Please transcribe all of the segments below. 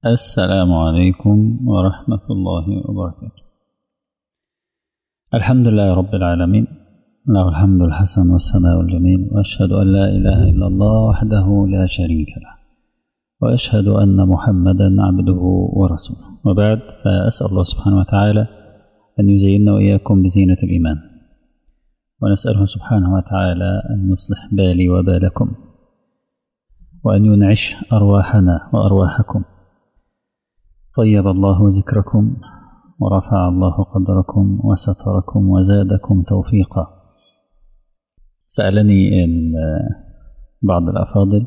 السلام عليكم ورحمة الله وبركاته الحمد لله رب العالمين له الحمد الحسن والثناء الجميل وأشهد أن لا إله إلا الله وحده لا شريك له وأشهد أن محمدا عبده ورسوله وبعد فأسأل الله سبحانه وتعالى أن يزيننا وإياكم بزينة الإيمان ونسأله سبحانه وتعالى أن يصلح بالي وبالكم وأن ينعش أرواحنا وأرواحكم طيب الله ذكركم ورفع الله قدركم وستركم وزادكم توفيقا سألني بعض الأفاضل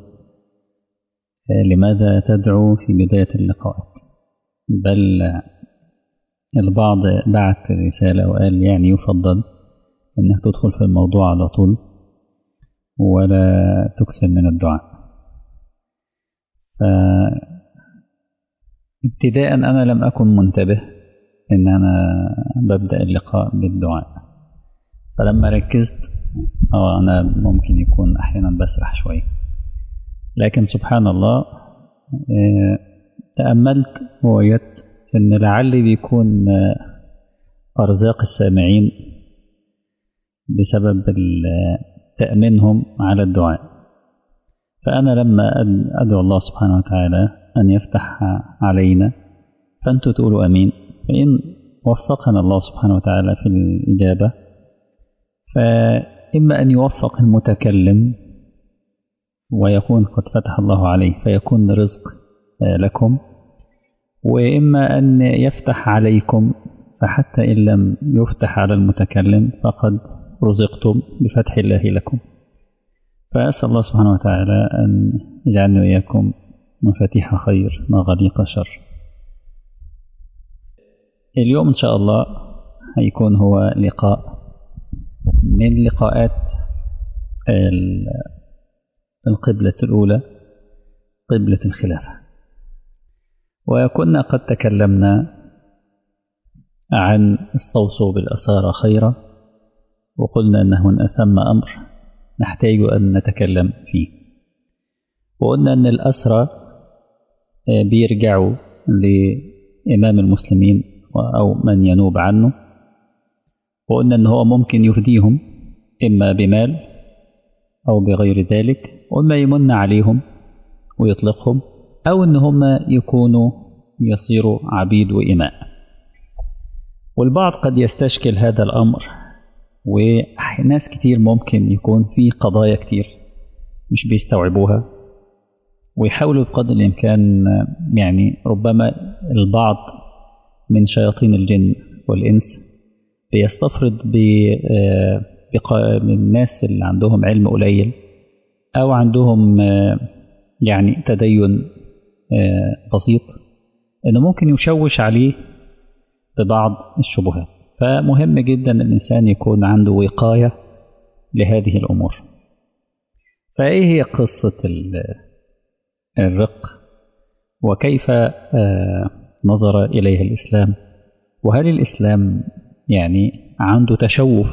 لماذا تدعو في بداية اللقاءات بل البعض بعت رسالة وقال يعني يفضل أنك تدخل في الموضوع على طول ولا تكثر من الدعاء ابتداء أنا لم أكن منتبه إن أنا ببدأ اللقاء بالدعاء فلما ركزت أو أنا ممكن يكون أحيانا بسرح شوية لكن سبحان الله تأملت ووجدت إن لعل بيكون أرزاق السامعين بسبب تأمينهم على الدعاء فأنا لما أدعو الله سبحانه وتعالى أن يفتح علينا فأنتوا تقولوا أمين فإن وفقنا الله سبحانه وتعالى في الإجابة فإما أن يوفق المتكلم ويكون قد فتح الله عليه فيكون رزق لكم وإما أن يفتح عليكم فحتى إن لم يفتح على المتكلم فقد رزقتم بفتح الله لكم فأسأل الله سبحانه وتعالى أن يجعلني وإياكم مفاتيح خير مغاليق شر اليوم إن شاء الله هيكون هو لقاء من لقاءات القبلة الأولى قبلة الخلافة وكنا قد تكلمنا عن استوصوا بالأسارة خيرا وقلنا أنه ثم أمر نحتاج أن نتكلم فيه وقلنا أن الأسرى بيرجعوا لإمام المسلمين أو من ينوب عنه وقلنا أن هو ممكن يفديهم إما بمال أو بغير ذلك وإما يمن عليهم ويطلقهم أو أن هم يكونوا يصيروا عبيد وإماء والبعض قد يستشكل هذا الأمر وناس كتير ممكن يكون في قضايا كتير مش بيستوعبوها ويحاولوا بقدر الإمكان يعني ربما البعض من شياطين الجن والإنس بيستفرد من الناس اللي عندهم علم قليل أو عندهم يعني تدين بسيط إنه ممكن يشوش عليه ببعض الشبهات فمهم جدا الإنسان يكون عنده وقاية لهذه الأمور فإيه هي قصة الرق وكيف نظر إليها الإسلام وهل الإسلام يعني عنده تشوف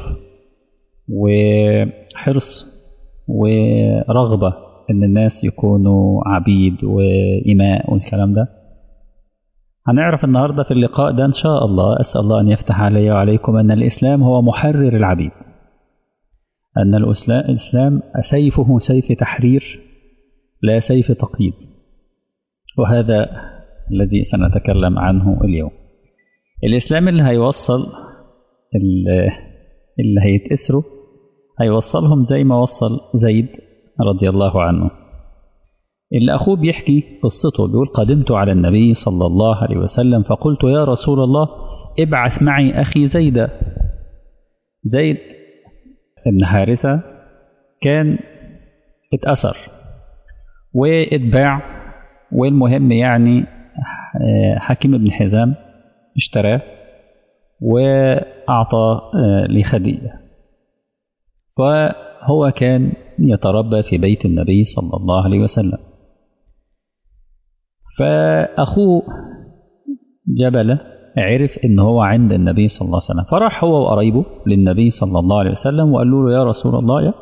وحرص ورغبة إن الناس يكونوا عبيد وإماء والكلام ده هنعرف النهاردة في اللقاء ده إن شاء الله أسأل الله أن يفتح علي وعليكم أن الإسلام هو محرر العبيد أن الإسلام سيفه سيف تحرير لا سيف تقييد وهذا الذي سنتكلم عنه اليوم الإسلام اللي هيوصل اللي هيتأسروا هيوصلهم زي ما وصل زيد رضي الله عنه اللي أخوه بيحكي قصته بيقول قدمت على النبي صلى الله عليه وسلم فقلت يا رسول الله ابعث معي أخي زيدا زيد بن حارثة كان اتأثر واتباع والمهم يعني حكيم بن حزام اشتراه وأعطى لخديجة فهو كان يتربى في بيت النبي صلى الله عليه وسلم فأخوه جبلة عرف ان هو عند النبي صلى الله عليه وسلم فراح هو وقرايبه للنبي صلى الله عليه وسلم وقالوا له يا رسول الله يا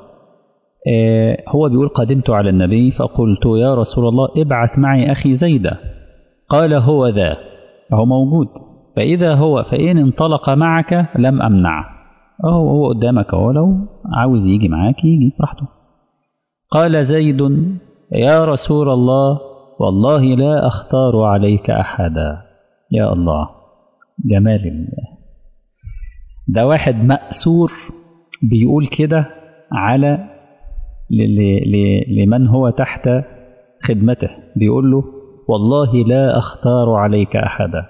هو بيقول قدمت على النبي فقلت يا رسول الله ابعث معي أخي زيدة قال هو ذا فهو موجود فإذا هو فإن انطلق معك لم أمنعه أهو هو قدامك أهو لو عاوز يجي معاك يجي براحته قال زيد يا رسول الله والله لا أختار عليك أحدا يا الله جمال الله ده واحد مأسور بيقول كده على لمن هو تحت خدمته بيقول له والله لا أختار عليك أحدا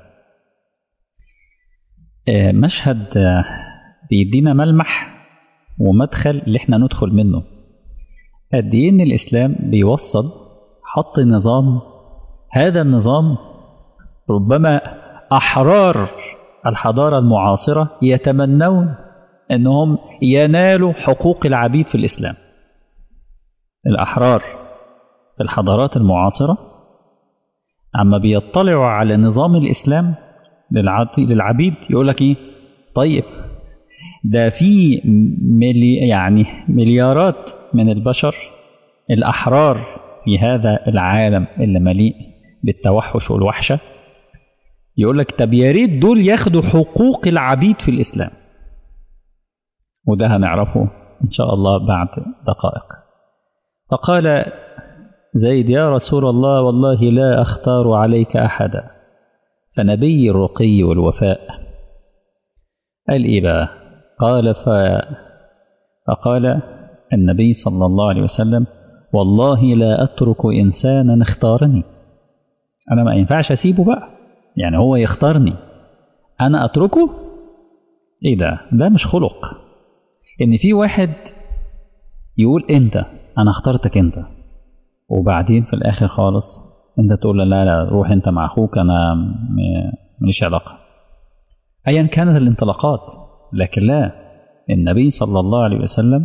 مشهد بيدينا ملمح ومدخل اللي احنا ندخل منه قد ايه ان الاسلام بيوصل حط نظام هذا النظام ربما احرار الحضاره المعاصره يتمنون انهم ينالوا حقوق العبيد في الاسلام الاحرار في الحضارات المعاصره عما بيطلعوا على نظام الاسلام للعبيد يقول لك ايه طيب ده في ملي يعني مليارات من البشر الأحرار في هذا العالم اللي مليء بالتوحش والوحشة يقول لك طب يا ريت دول ياخدوا حقوق العبيد في الإسلام وده هنعرفه إن شاء الله بعد دقائق فقال زيد يا رسول الله والله لا أختار عليك أحدا فنبي الرقي والوفاء قال إيه بقى قال ف... فقال النبي صلى الله عليه وسلم والله لا أترك إنسانا اختارني أنا ما ينفعش أسيبه بقى يعني هو يختارني أنا أتركه إيه ده ده مش خلق إن في واحد يقول أنت أنا اخترتك أنت وبعدين في الآخر خالص أنت تقول له لا لا روح أنت مع أخوك أنا ماليش علاقة أيا كانت الانطلاقات لكن لا النبي صلى الله عليه وسلم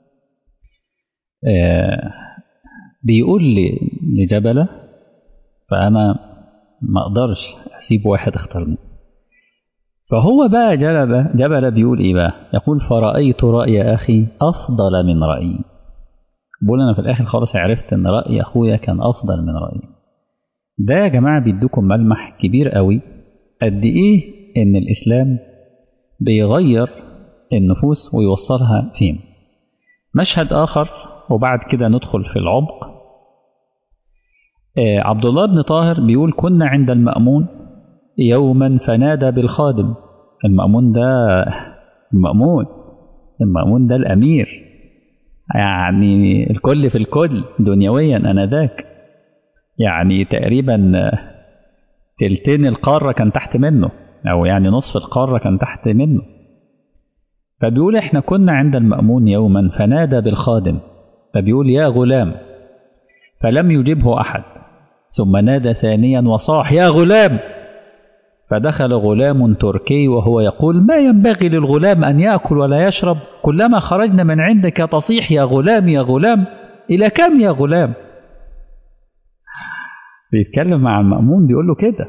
آه بيقول لجبلة فأنا ما أقدرش أسيب واحد اختارني فهو بقى جبل جبل بيقول إيه بقى يقول فرأيت رأي أخي أفضل من رأيي بقول أنا في الآخر خالص عرفت إن رأي أخويا كان أفضل من رأيي ده يا جماعة بيدوكم ملمح كبير قوي قد إيه إن الإسلام بيغير النفوس ويوصلها فين مشهد آخر وبعد كده ندخل في العمق آه عبد الله بن طاهر بيقول كنا عند المأمون يوما فنادى بالخادم المأمون ده المأمون المأمون ده الأمير يعني الكل في الكل دنيويا أنا ذاك يعني تقريبا تلتين القارة كان تحت منه أو يعني نصف القارة كان تحت منه فبيقول احنا كنا عند المأمون يوما فنادى بالخادم فبيقول يا غلام فلم يجبه أحد ثم نادى ثانيا وصاح يا غلام فدخل غلام تركي وهو يقول ما ينبغي للغلام أن يأكل ولا يشرب كلما خرجنا من عندك تصيح يا غلام يا غلام إلى كم يا غلام بيتكلم مع المأمون بيقول له كده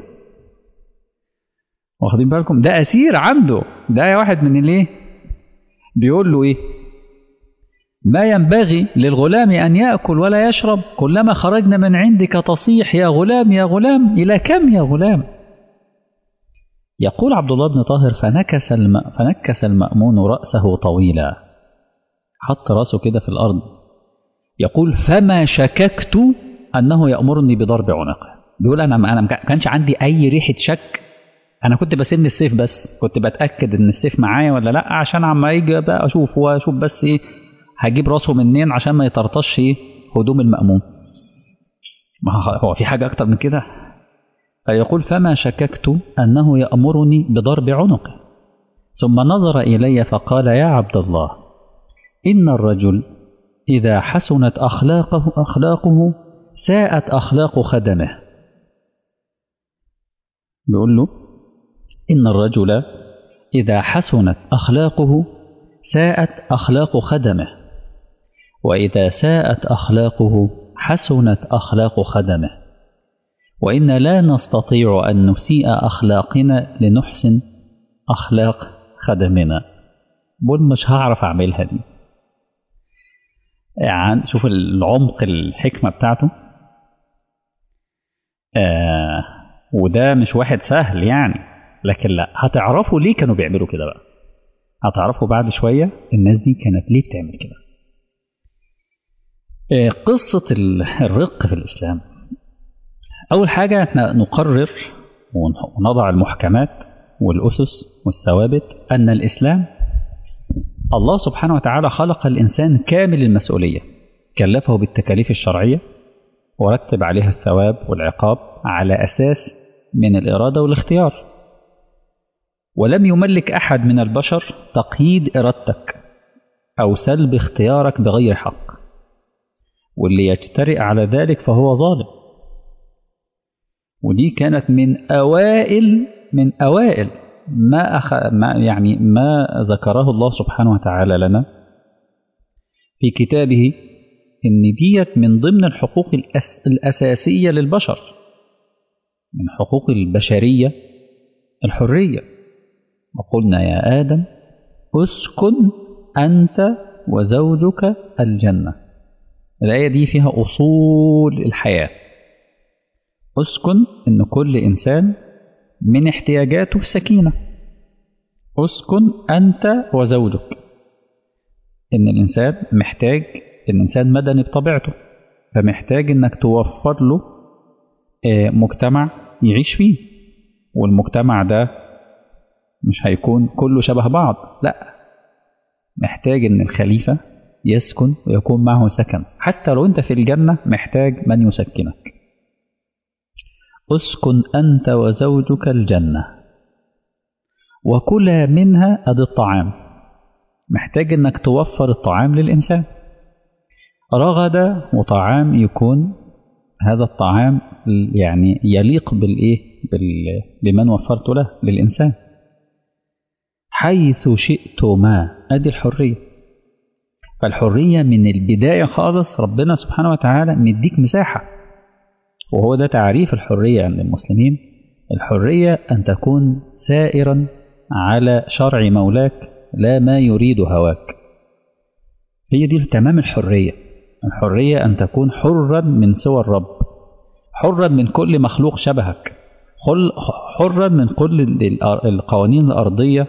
واخدين بالكم ده أسير عنده ده واحد من الايه بيقول له ايه ما ينبغي للغلام أن يأكل ولا يشرب كلما خرجنا من عندك تصيح يا غلام يا غلام إلى كم يا غلام يقول عبد الله بن طاهر فنكس, الم... فنكس المأمون رأسه طويلا حط رأسه كده في الأرض يقول فما شككت أنه يأمرني بضرب عنقه بيقول أنا أنا ما كانش عندي أي ريحة شك أنا كنت بسن السيف بس كنت بتأكد إن السيف معايا ولا لأ عشان عما يجي بقى أشوف وأشوف بس إيه هجيب راسه منين عشان ما يطرطش إيه هدوم المأمون ما هو في حاجة أكتر من كده فيقول فما شككت أنه يأمرني بضرب عنقه ثم نظر إلي فقال يا عبد الله إن الرجل إذا حسنت أخلاقه أخلاقه ساءت أخلاق خدمه بيقول له إن الرجل إذا حسنت أخلاقه ساءت أخلاق خدمه وإذا ساءت أخلاقه حسنت أخلاق خدمه وإن لا نستطيع أن نسيء أخلاقنا لنحسن أخلاق خدمنا بقول مش هعرف أعملها دي يعني شوف العمق الحكمة بتاعته آه وده مش واحد سهل يعني لكن لا هتعرفوا ليه كانوا بيعملوا كده بقى هتعرفوا بعد شوية الناس دي كانت ليه بتعمل كده قصة الرق في الإسلام أول حاجة احنا نقرر ونضع المحكمات والأسس والثوابت أن الإسلام الله سبحانه وتعالى خلق الإنسان كامل المسؤولية كلفه بالتكاليف الشرعية ورتب عليها الثواب والعقاب على أساس من الإرادة والاختيار ولم يملك أحد من البشر تقييد إرادتك أو سلب اختيارك بغير حق واللي يجترئ على ذلك فهو ظالم ودي كانت من أوائل من أوائل ما, أخ... ما يعني ما ذكره الله سبحانه وتعالى لنا في كتابه إن ديت من ضمن الحقوق الأس... الأساسية للبشر من حقوق البشرية الحرية وقلنا يا آدم اسكن أنت وزوجك الجنة الآية دي فيها أصول الحياة اسكن إن كل إنسان من احتياجاته السكينة اسكن أنت وزوجك إن الإنسان محتاج الإنسان مدني بطبيعته فمحتاج إنك توفر له مجتمع يعيش فيه والمجتمع ده مش هيكون كله شبه بعض لا محتاج إن الخليفة يسكن ويكون معه سكن حتى لو أنت في الجنة محتاج من يسكنك اسكن أنت وزوجك الجنة وكلا منها أدي الطعام محتاج أنك توفر الطعام للإنسان رغد وطعام يكون هذا الطعام يعني يليق بالإيه بال... بمن وفرت له للإنسان حيث شئتما أدي الحرية فالحرية من البداية خالص ربنا سبحانه وتعالى مديك مساحة وهو ده تعريف الحرية عند المسلمين الحرية أن تكون سائرا على شرع مولاك لا ما يريد هواك هي دي تمام الحرية الحرية أن تكون حرا من سوى الرب حرا من كل مخلوق شبهك حرا من كل القوانين الأرضية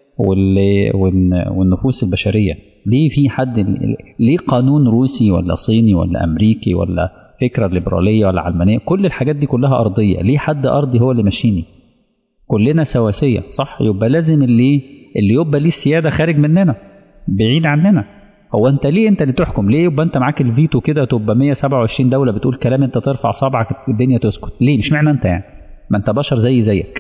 والنفوس البشرية ليه في حد ليه قانون روسي ولا صيني ولا أمريكي ولا فكرة ليبرالية ولا علمانية كل الحاجات دي كلها أرضية ليه حد أرضي هو اللي ماشيني كلنا سواسية صح يبقى لازم اللي اللي يبقى ليه السيادة خارج مننا بعيد عننا هو انت ليه انت اللي تحكم ليه يبقى انت معاك الفيتو كده تبقى 127 دولة بتقول كلام انت ترفع صابعك الدنيا تسكت ليه مش معنى انت يعني ما انت بشر زي زيك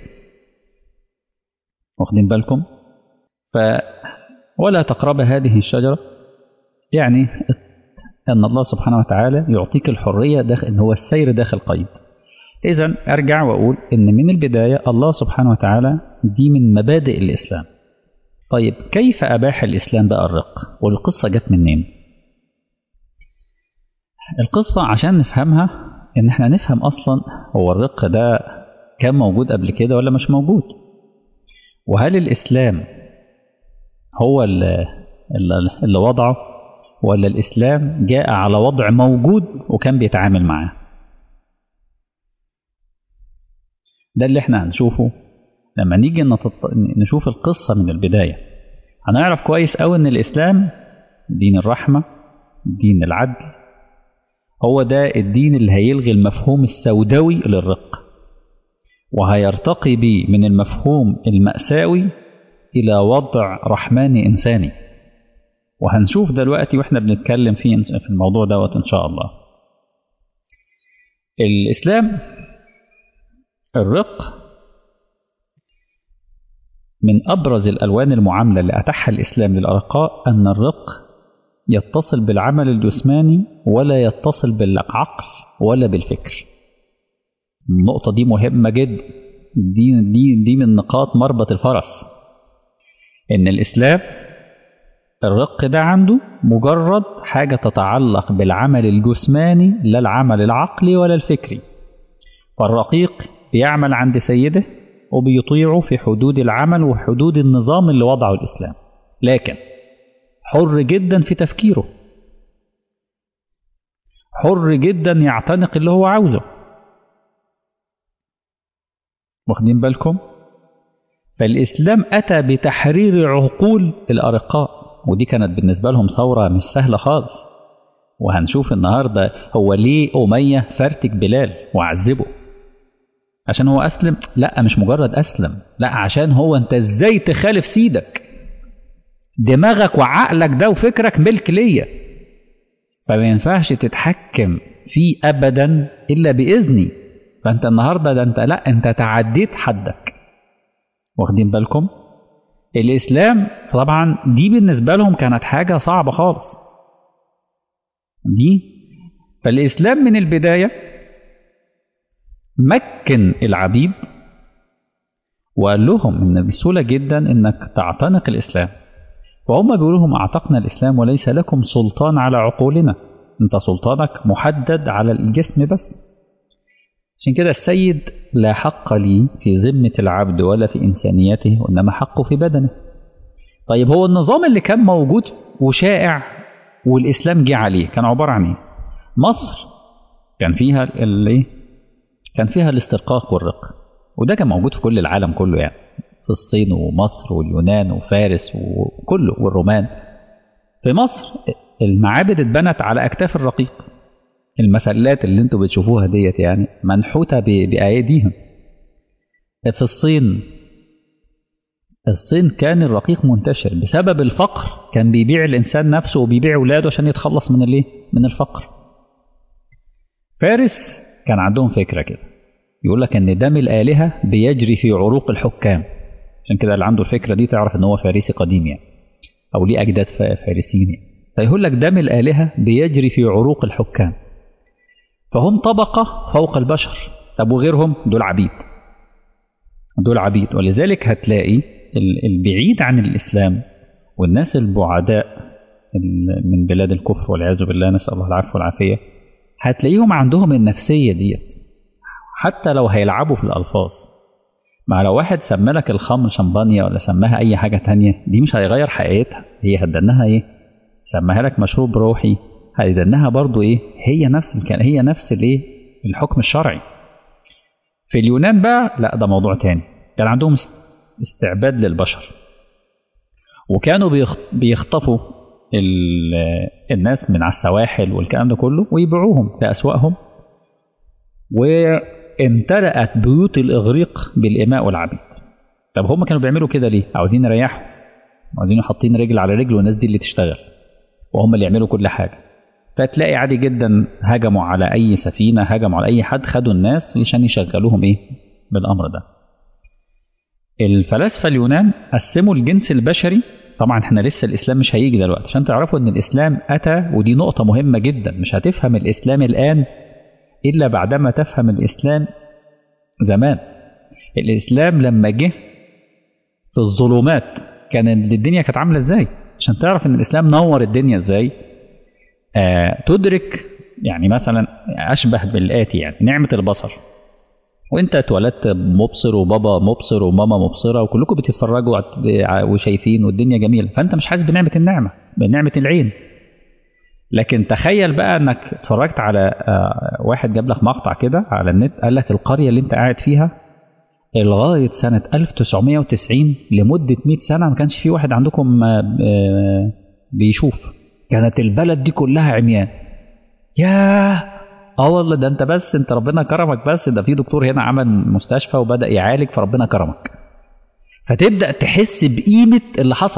واخدين بالكم ف ولا تقرب هذه الشجرة يعني أن الله سبحانه وتعالى يعطيك الحرية داخل إن هو السير داخل قيد إذا أرجع وأقول إن من البداية الله سبحانه وتعالى دي من مبادئ الإسلام طيب كيف أباح الإسلام بقى الرق والقصة جت منين القصة عشان نفهمها إن إحنا نفهم أصلا هو الرق ده كان موجود قبل كده ولا مش موجود وهل الإسلام هو اللي, اللي وضعه ولا الإسلام جاء على وضع موجود وكان بيتعامل معاه ده اللي احنا هنشوفه لما نيجي نتط... نشوف القصة من البداية هنعرف كويس قوي ان الإسلام دين الرحمة دين العدل هو ده الدين اللي هيلغي المفهوم السوداوي للرق وهيرتقي بيه من المفهوم المأساوي إلى وضع رحماني إنساني وهنشوف دلوقتي واحنا بنتكلم في في الموضوع دوت ان شاء الله الاسلام الرق من ابرز الالوان المعامله اللي اتاحها الاسلام للارقاء ان الرق يتصل بالعمل الجسماني ولا يتصل بالعقل ولا بالفكر النقطه دي مهمه جدا دي دي دي من نقاط مربط الفرس ان الاسلام الرق ده عنده مجرد حاجة تتعلق بالعمل الجسماني لا العمل العقلي ولا الفكري فالرقيق بيعمل عند سيده وبيطيعه في حدود العمل وحدود النظام اللي وضعه الإسلام لكن حر جدا في تفكيره حر جدا يعتنق اللي هو عاوزه واخدين بالكم فالإسلام أتى بتحرير عقول الأرقاء ودي كانت بالنسبة لهم ثورة مش سهلة خالص وهنشوف النهاردة هو ليه أمية فرتك بلال وعذبه عشان هو أسلم لا مش مجرد أسلم لا عشان هو أنت إزاي تخالف سيدك دماغك وعقلك ده وفكرك ملك ليا فما ينفعش تتحكم فيه أبدا إلا بإذني فأنت النهاردة ده أنت لا أنت تعديت حدك واخدين بالكم الإسلام طبعا دي بالنسبة لهم كانت حاجة صعبة خالص دي فالإسلام من البداية مكن العبيد وقال لهم إن بسهولة جدا إنك تعتنق الإسلام وهم بيقولوا لهم أعتقنا الإسلام وليس لكم سلطان على عقولنا أنت سلطانك محدد على الجسم بس عشان كده السيد لا حق لي في ذمة العبد ولا في إنسانيته وإنما حقه في بدنه طيب هو النظام اللي كان موجود وشائع والإسلام جه عليه كان عبارة عن إيه؟ مصر كان فيها الايه؟ كان فيها الاسترقاق والرق وده كان موجود في كل العالم كله يعني في الصين ومصر واليونان وفارس وكله والرومان في مصر المعابد اتبنت على أكتاف الرقيق المسلات اللي انتوا بتشوفوها ديت يعني منحوتة بأيديهم في الصين الصين كان الرقيق منتشر بسبب الفقر كان بيبيع الإنسان نفسه وبيبيع ولاده عشان يتخلص من الايه من الفقر فارس كان عندهم فكرة كده يقول لك ان دم الآلهة بيجري في عروق الحكام عشان كده اللي عنده الفكرة دي تعرف ان هو فارسي قديم يعني او ليه اجداد فارسيين يعني فيقول لك دم الآلهة بيجري في عروق الحكام فهم طبقة فوق البشر طب وغيرهم دول عبيد دول عبيد ولذلك هتلاقي البعيد عن الإسلام والناس البعداء من بلاد الكفر والعياذ بالله نسأل الله العفو والعافية هتلاقيهم عندهم النفسية ديت حتى لو هيلعبوا في الألفاظ مع لو واحد سمى لك الخمر شمبانيا ولا سماها أي حاجة تانية دي مش هيغير حقيقتها هي هتدنها إيه سماها لك مشروب روحي هيدنها برضو إيه هي نفس الكلام هي نفس الإيه الحكم الشرعي في اليونان بقى لا ده موضوع تاني كان عندهم استعباد للبشر وكانوا بيخطفوا الناس من على السواحل والكلام ده كله ويبيعوهم في أسواقهم وامتلأت بيوت الإغريق بالإماء والعبيد طب هم كانوا بيعملوا كده ليه؟ عاوزين يريحوا عاوزين حاطين رجل على رجل والناس دي اللي تشتغل وهم اللي يعملوا كل حاجة فتلاقي عادي جدا هجموا على أي سفينة هجموا على أي حد خدوا الناس عشان يشغلوهم إيه بالأمر ده الفلاسفة اليونان قسموا الجنس البشري طبعا احنا لسه الإسلام مش هيجي دلوقتي عشان تعرفوا إن الإسلام أتى ودي نقطة مهمة جدا مش هتفهم الإسلام الآن إلا بعدما تفهم الإسلام زمان الإسلام لما جه في الظلمات كان الدنيا كانت عاملة إزاي عشان تعرف إن الإسلام نور الدنيا إزاي آه تدرك يعني مثلا أشبه بالآتي يعني نعمة البصر وانت اتولدت مبصر وبابا مبصر وماما مبصره وكلكم بتتفرجوا وشايفين والدنيا جميله فانت مش حاسس بنعمه النعمه بنعمه العين لكن تخيل بقى انك اتفرجت على واحد جاب لك مقطع كده على النت قال لك القريه اللي انت قاعد فيها لغايه سنه 1990 لمده 100 سنه ما كانش في واحد عندكم بيشوف كانت البلد دي كلها عميان ياه اه والله ده انت بس انت ربنا كرمك بس ده في دكتور هنا عمل مستشفى وبدا يعالج فربنا كرمك فتبدا تحس بقيمه اللي حصل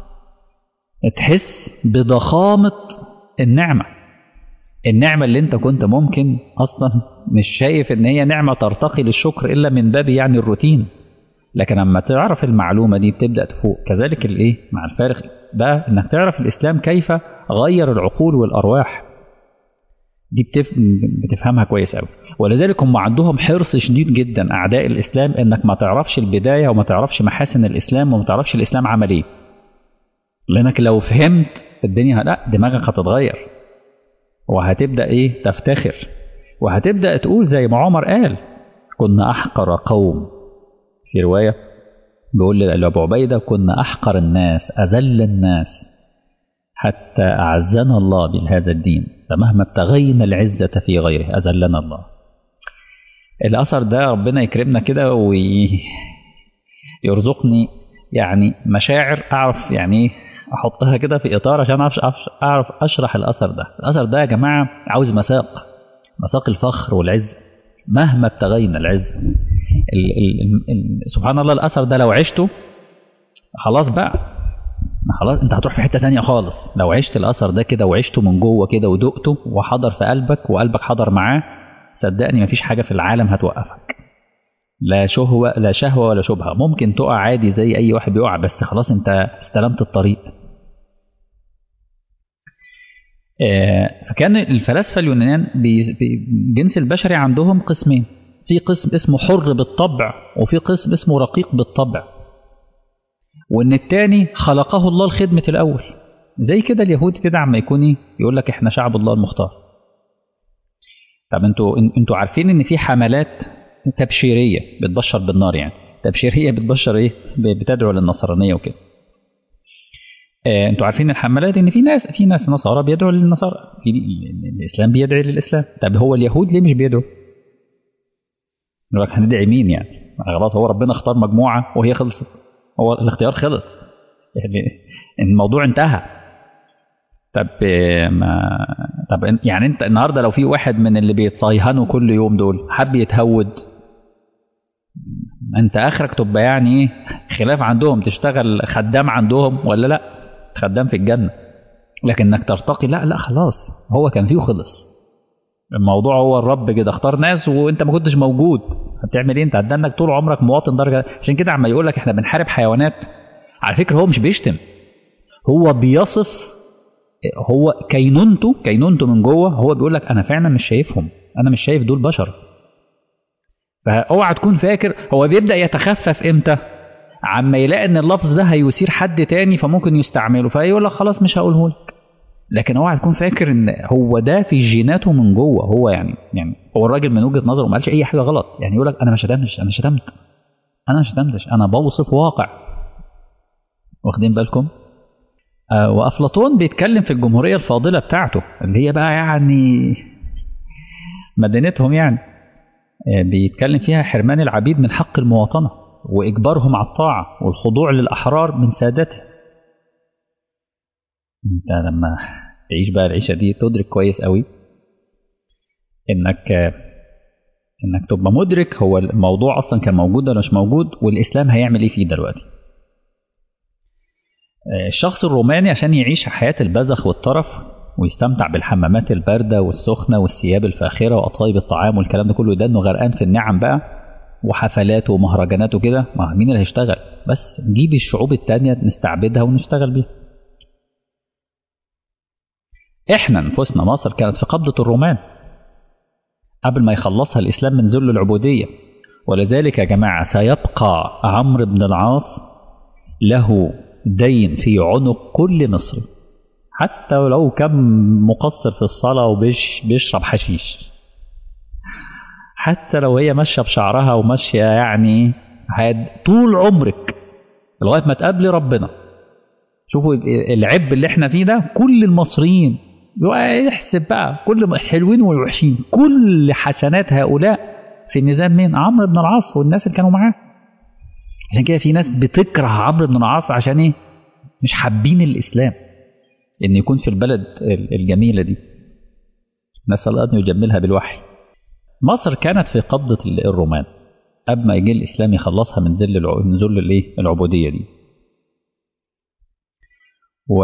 تحس بضخامه النعمه النعمه اللي انت كنت ممكن اصلا مش شايف ان هي نعمه ترتقي للشكر الا من باب يعني الروتين لكن لما تعرف المعلومه دي بتبدا تفوق كذلك الايه مع الفارق بقى انك تعرف الاسلام كيف غير العقول والارواح دي بتف... بتفهمها كويس قوي ولذلك هم عندهم حرص شديد جدا اعداء الاسلام انك ما تعرفش البدايه وما تعرفش محاسن الاسلام وما تعرفش الاسلام عمل ايه لانك لو فهمت الدنيا لا دماغك هتتغير وهتبدا ايه تفتخر وهتبدا تقول زي ما عمر قال كنا احقر قوم في روايه بيقول لابو عبيده كنا احقر الناس اذل الناس حتى أعزنا الله بهذا الدين فمهما ابتغينا العزة في غيره أذلنا الله الاثر ده ربنا يكرمنا كده ويرزقني يعني مشاعر اعرف يعني ايه احطها كده في اطار عشان اعرف اعرف اشرح الاثر ده الاثر ده يا جماعه عاوز مساق مساق الفخر والعز مهما ابتغينا العز ال ال ال سبحان الله الاثر ده لو عشته خلاص بقى خلاص انت هتروح في حته تانية خالص لو عشت الاثر ده كده وعشته من جوه كده ودقته وحضر في قلبك وقلبك حضر معاه صدقني مفيش حاجه في العالم هتوقفك لا شهوة لا شهوة ولا شبهة ممكن تقع عادي زي أي واحد بيقع بس خلاص أنت استلمت الطريق فكان الفلاسفة اليونان الجنس البشري عندهم قسمين في قسم اسمه حر بالطبع وفي قسم اسمه رقيق بالطبع وان التاني خلقه الله لخدمة الاول زي كده اليهود كده عما يكون يقول لك احنا شعب الله المختار طب انتوا انتوا عارفين ان في حملات تبشيريه بتبشر بالنار يعني تبشيريه بتبشر ايه بتدعو للنصرانيه وكده آه انتوا عارفين الحملات ان في ناس في ناس نصارى بيدعوا للنصارى في الاسلام بيدعي للاسلام طب هو اليهود ليه مش بيدعوا يقول لك هندعي مين يعني خلاص هو ربنا اختار مجموعه وهي خلصت هو الاختيار خلص يعني الموضوع انتهى طب ما طب يعني انت النهارده لو في واحد من اللي بيتصيهنوا كل يوم دول حب يتهود انت اخرك تبقى يعني ايه خلاف عندهم تشتغل خدام عندهم ولا لا خدام في الجنه لكن انك ترتقي لا لا خلاص هو كان فيه وخلص الموضوع هو الرب كده اختار ناس وانت ما كنتش موجود هتعمل ايه انت هتدنك طول عمرك مواطن درجه عشان كده عما يقول لك احنا بنحارب حيوانات على فكره هو مش بيشتم هو بيصف هو كينونته كينونته من جوه هو بيقول لك انا فعلا مش شايفهم انا مش شايف دول بشر فاوعى تكون فاكر هو بيبدا يتخفف امتى عما يلاقي ان اللفظ ده هيثير حد تاني فممكن يستعمله فيقول لك خلاص مش هقوله لك لكن اوعى تكون فاكر ان هو ده في جيناته من جوه هو يعني يعني هو الراجل من وجهه نظره ما قالش اي حاجه غلط يعني يقول لك انا ما شتمتش انا شتمت انا ما شتمتش انا بوصف واقع واخدين بالكم آه وافلاطون بيتكلم في الجمهوريه الفاضله بتاعته اللي هي بقى يعني مدينتهم يعني آه بيتكلم فيها حرمان العبيد من حق المواطنه واجبارهم على الطاعه والخضوع للاحرار من سادته انت لما تعيش بقى العيشه دي تدرك كويس قوي انك انك تبقى مدرك هو الموضوع اصلا كان موجود ولا مش موجود والاسلام هيعمل ايه فيه دلوقتي الشخص الروماني عشان يعيش حياة البذخ والطرف ويستمتع بالحمامات الباردة والسخنة والثياب الفاخرة وأطايب الطعام والكلام ده كله ده إنه غرقان في النعم بقى وحفلات ومهرجانات وكده ما مين اللي هيشتغل بس نجيب الشعوب التانية نستعبدها ونشتغل بيها احنا نفوسنا مصر كانت في قبضة الرومان قبل ما يخلصها الإسلام من ذل العبودية ولذلك يا جماعة سيبقى عمرو بن العاص له دين في عنق كل مصري حتى لو كان مقصر في الصلاة وبيشرب حشيش حتى لو هي ماشية بشعرها وماشية يعني طول عمرك لغاية ما تقابلي ربنا شوفوا العب اللي احنا فيه ده كل المصريين يحسب بقى كل الحلوين والوحشين كل حسنات هؤلاء في ميزان مين عمرو بن العاص والناس اللي كانوا معاه عشان كده في ناس بتكره عمرو بن العاص عشان ايه مش حابين الاسلام ان يكون في البلد الجميله دي نسال الله ان يجملها بالوحي مصر كانت في قبضه الرومان قبل ما يجي الاسلام يخلصها من ذل من ذل الايه العبوديه دي و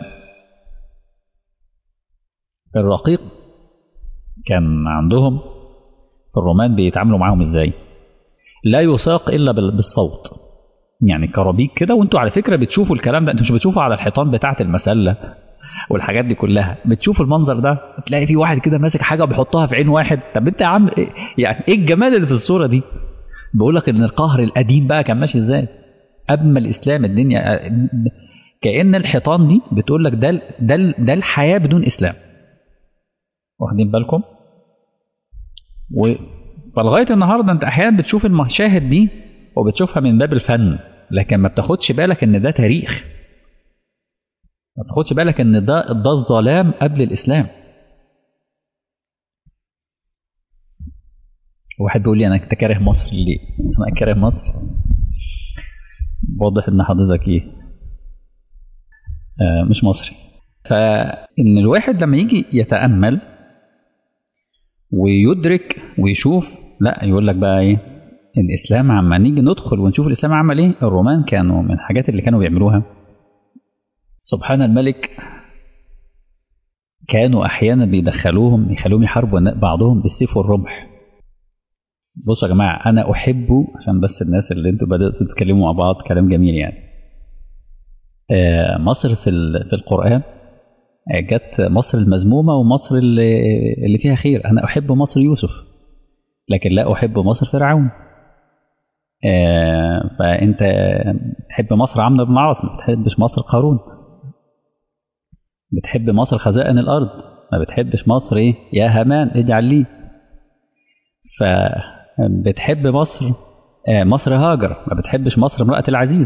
الرقيق كان عندهم في الرومان بيتعاملوا معاهم ازاي لا يساق الا بالصوت يعني كرابيك كده وانتوا على فكره بتشوفوا الكلام ده انتوا مش بتشوفوا على الحيطان بتاعه المسله والحاجات دي كلها بتشوفوا المنظر ده تلاقي في واحد كده ماسك حاجه وبيحطها في عين واحد طب انت يا عم إيه يعني ايه الجمال اللي في الصوره دي بقول لك ان القهر القديم بقى كان ماشي ازاي قبل ما الاسلام الدنيا كان الحيطان دي بتقول لك ده ده ده الحياه بدون اسلام واخدين بالكم و فلغايه النهارده انت احيانا بتشوف المشاهد دي وبتشوفها من باب الفن لكن ما بتاخدش بالك ان ده تاريخ ما بتاخدش بالك ان ده ده الظلام قبل الاسلام واحد بيقول لي انا انت كاره مصر ليه؟ انا كاره مصر واضح ان حضرتك ايه؟ آه مش مصري فان الواحد لما يجي يتامل ويدرك ويشوف لا يقول لك بقى ايه الاسلام عما نيجي ندخل ونشوف الاسلام عمل ايه الرومان كانوا من الحاجات اللي كانوا بيعملوها سبحان الملك كانوا احيانا بيدخلوهم يخلوهم يحاربوا بعضهم بالسيف والرمح بصوا يا جماعه انا احب عشان بس الناس اللي انتوا بداتوا تتكلموا مع بعض كلام جميل يعني آه مصر في في القران جت مصر المذمومه ومصر اللي, اللي فيها خير انا احب مصر يوسف لكن لا احب مصر فرعون آه فانت تحب مصر عمرو بن العاص ما بتحبش مصر قارون بتحب مصر خزائن الارض ما بتحبش مصر ايه يا هامان اجعل لي فبتحب مصر آه مصر هاجر ما بتحبش مصر امرأة العزيز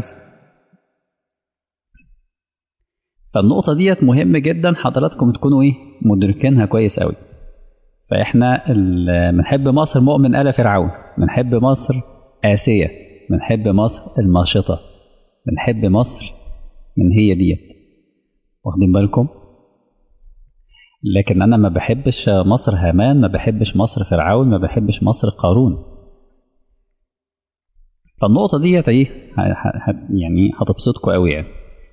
فالنقطة ديت مهم جدا حضراتكم تكونوا ايه مدركينها كويس قوي فاحنا بنحب مصر مؤمن آل فرعون بنحب مصر آسية بنحب مصر الماشطة بنحب مصر من هي ديت واخدين بالكم لكن انا ما بحبش مصر هامان ما بحبش مصر فرعون ما بحبش مصر قارون فالنقطة ديت ايه يعني هتبسطكم قوي يعني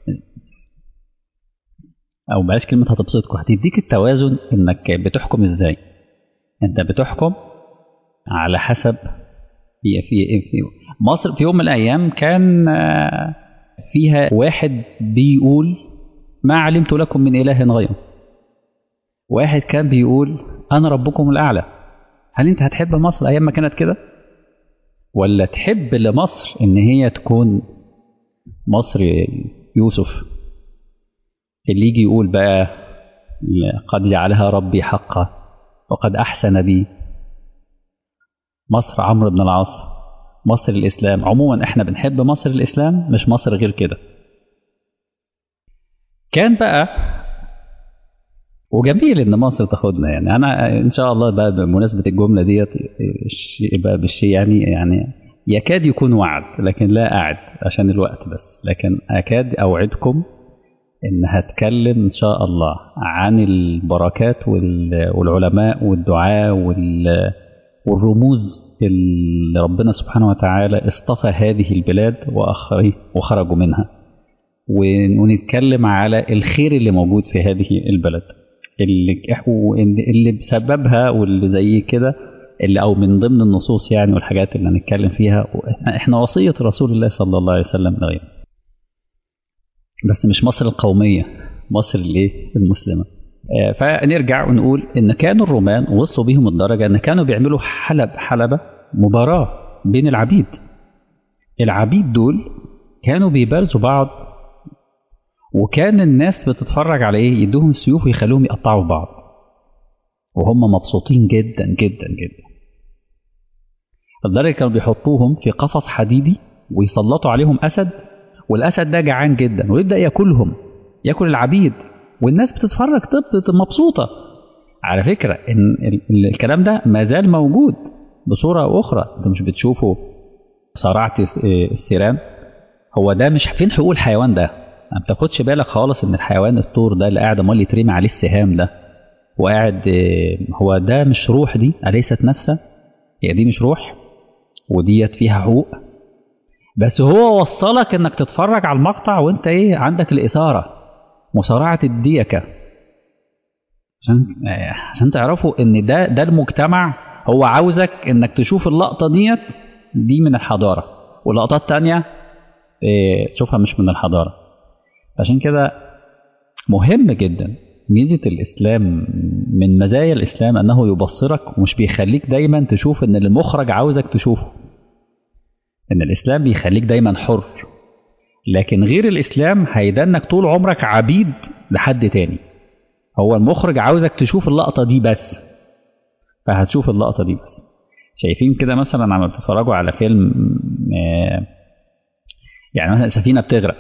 او بلاش كلمة هتبسطكم هتديك التوازن انك بتحكم ازاي انت بتحكم على حسب هي في في مصر في يوم من الايام كان فيها واحد بيقول ما علمت لكم من اله غيره واحد كان بيقول انا ربكم الاعلى هل انت هتحب مصر ايام ما كانت كده ولا تحب لمصر ان هي تكون مصر يوسف اللي يجي يقول بقى قد جعلها ربي حقا وقد احسن بي مصر عمرو بن العاص مصر الاسلام عموما احنا بنحب مصر الاسلام مش مصر غير كده كان بقى وجميل ان مصر تاخدنا يعني انا ان شاء الله بقى بمناسبه الجمله ديت الشيء بقى بالشيء يعني يعني يكاد يكون وعد لكن لا اعد عشان الوقت بس لكن اكاد اوعدكم ان هتكلم ان شاء الله عن البركات والعلماء والدعاء والرموز اللي ربنا سبحانه وتعالى اصطفى هذه البلاد وخرجوا منها ونتكلم على الخير اللي موجود في هذه البلد اللي اللي بسببها واللي زي كده اللي او من ضمن النصوص يعني والحاجات اللي هنتكلم فيها احنا وصيه رسول الله صلى الله عليه وسلم لغيره بس مش مصر القوميه مصر الايه المسلمه فنرجع ونقول ان كانوا الرومان وصلوا بيهم الدرجه ان كانوا بيعملوا حلب حلبه مباراه بين العبيد العبيد دول كانوا بيبارزوا بعض وكان الناس بتتفرج على ايه يدوهم السيوف ويخلوهم يقطعوا بعض وهم مبسوطين جدا جدا جدا لدرجه كانوا بيحطوهم في قفص حديدي ويسلطوا عليهم اسد والاسد ده جعان جدا ويبدا ياكلهم ياكل العبيد والناس بتتفرج طب مبسوطه على فكره ان الكلام ده ما زال موجود بصوره اخرى انت مش بتشوفه صرعت السيران هو ده مش فين حقوق الحيوان ده ما بتاخدش بالك خالص ان الحيوان الطور ده اللي قاعد امال يترمي عليه السهام ده وقاعد هو ده مش روح دي اليست نفسها هي دي مش روح وديت فيها حقوق بس هو وصلك انك تتفرج على المقطع وانت ايه عندك الاثاره مصارعه الديكه عشان عشان تعرفوا ان ده ده المجتمع هو عاوزك انك تشوف اللقطه ديت دي من الحضاره ولقطات تانية إيه تشوفها مش من الحضاره عشان كده مهم جدا ميزة الإسلام من مزايا الإسلام أنه يبصرك ومش بيخليك دايما تشوف أن المخرج عاوزك تشوفه أن الإسلام بيخليك دايما حر لكن غير الإسلام هيدنك طول عمرك عبيد لحد تاني هو المخرج عاوزك تشوف اللقطة دي بس فهتشوف اللقطة دي بس شايفين كده مثلا لما بتتفرجوا على فيلم يعني مثلا سفينة بتغرق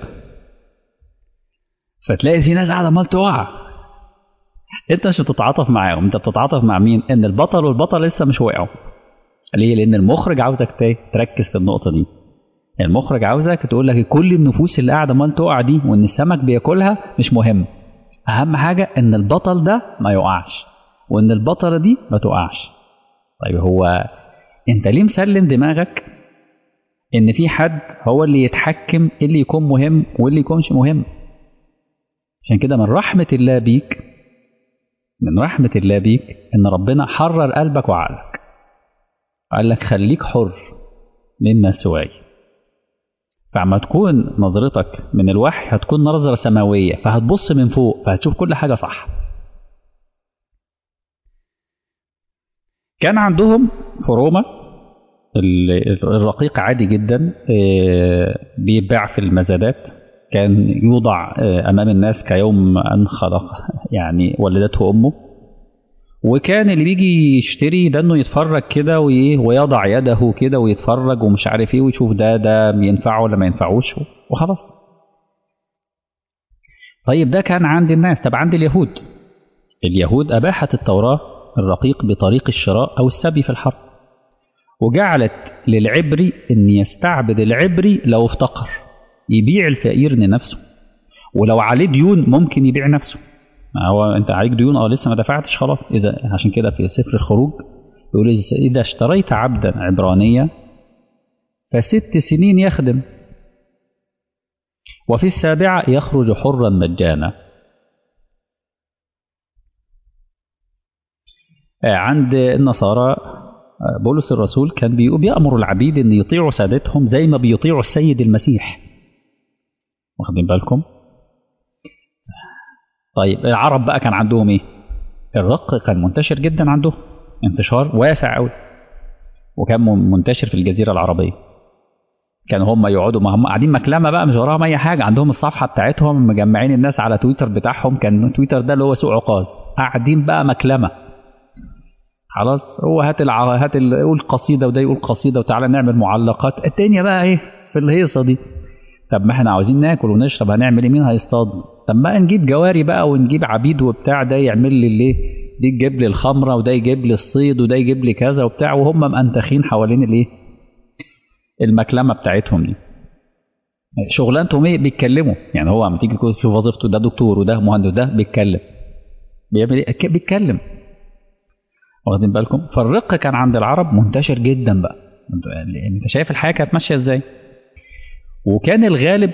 فتلاقي في ناس قاعدة عمال تقع انت مش بتتعاطف معاهم انت بتتعاطف مع مين ان البطل والبطل لسه مش وقعوا ليه لان المخرج عاوزك تركز في النقطه دي المخرج عاوزك تقول لك كل النفوس اللي قاعده مال تقع دي وان السمك بياكلها مش مهم اهم حاجه ان البطل ده ما يقعش وان البطله دي ما تقعش طيب هو انت ليه مسلم دماغك ان في حد هو اللي يتحكم اللي يكون مهم واللي يكونش مهم عشان كده من رحمة الله بيك من رحمة الله بيك ان ربنا حرر قلبك وعقلك قال لك خليك حر مما سواي فعما تكون نظرتك من الوحي هتكون نظرة سماوية فهتبص من فوق فهتشوف كل حاجة صح كان عندهم في روما الرقيق عادي جدا بيتباع في المزادات كان يوضع امام الناس كيوم ان خلق يعني ولدته امه وكان اللي بيجي يشتري ده انه يتفرج كده ويضع يده كده ويتفرج ومش عارف ايه ويشوف ده ده ينفعه ولا ما ينفعوش وخلاص طيب ده كان عند الناس طب عند اليهود اليهود اباحت التوراه الرقيق بطريق الشراء او السبي في الحرب وجعلت للعبري ان يستعبد العبري لو افتقر يبيع الفقير لنفسه ولو عليه ديون ممكن يبيع نفسه ما هو انت عليك ديون اه لسه ما دفعتش خلاص اذا عشان كده في سفر الخروج يقول اذا اشتريت عبدا عبرانيا فست سنين يخدم وفي السابعة يخرج حرا مجانا عند النصارى بولس الرسول كان بيأمر العبيد ان يطيعوا سادتهم زي ما بيطيعوا السيد المسيح واخدين بالكم طيب العرب بقى كان عندهم ايه الرق كان منتشر جدا عندهم انتشار واسع قوي وكان منتشر في الجزيره العربيه كانوا هم يقعدوا ما هم قاعدين مكلمه بقى مش وراهم اي حاجه عندهم الصفحه بتاعتهم مجمعين الناس على تويتر بتاعهم كان تويتر ده اللي هو سوق عكاظ قاعدين بقى مكلمه خلاص هو هات الع... هات ال... يقول قصيده وده يقول قصيده وتعالى نعمل معلقات الدنيا بقى ايه في الهيصه دي طب ما احنا عاوزين ناكل ونشرب هنعمل ايه مين هيصطاد طب ما نجيب جواري بقى ونجيب عبيد وبتاع ده يعمل لي الايه دي يجيب لي الخمره وده يجيب لي الصيد وده يجيب لي كذا وبتاع وهم مأنتخين حوالين الايه المكلمه بتاعتهم دي شغلانتهم ايه بيتكلموا يعني هو لما تيجي تشوف وظيفته ده دكتور وده مهندس وده بيتكلم بيعمل ايه بيتكلم واخدين بالكم فالرق كان عند العرب منتشر جدا بقى انت شايف الحياه كانت ماشيه ازاي وكان الغالب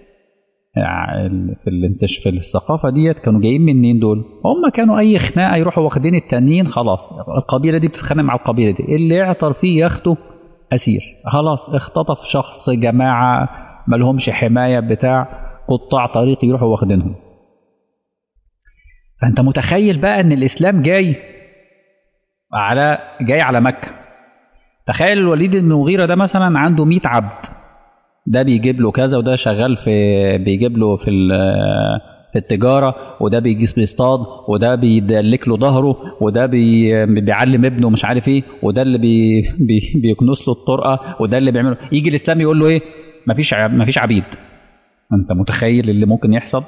في الانتش في الثقافه ديت كانوا جايين منين دول هم كانوا اي خناقه يروحوا واخدين التانيين خلاص القبيله دي بتتخانق مع القبيله دي اللي يعطر فيه ياخده اسير خلاص اختطف شخص جماعه مالهمش حمايه بتاع قطاع طريق يروحوا واخدينهم فانت متخيل بقى ان الاسلام جاي على جاي على مكه تخيل الوليد بن المغيره ده مثلا عنده 100 عبد ده بيجيب له كذا وده شغال في بيجيب له في في التجاره وده بيجي بيصطاد وده بيدلك له ظهره وده بي بيعلم ابنه مش عارف ايه وده اللي بي بي بيكنس له الطرقه وده اللي بيعمله يجي الاسلام يقول له ايه مفيش مفيش عبيد انت متخيل اللي ممكن يحصل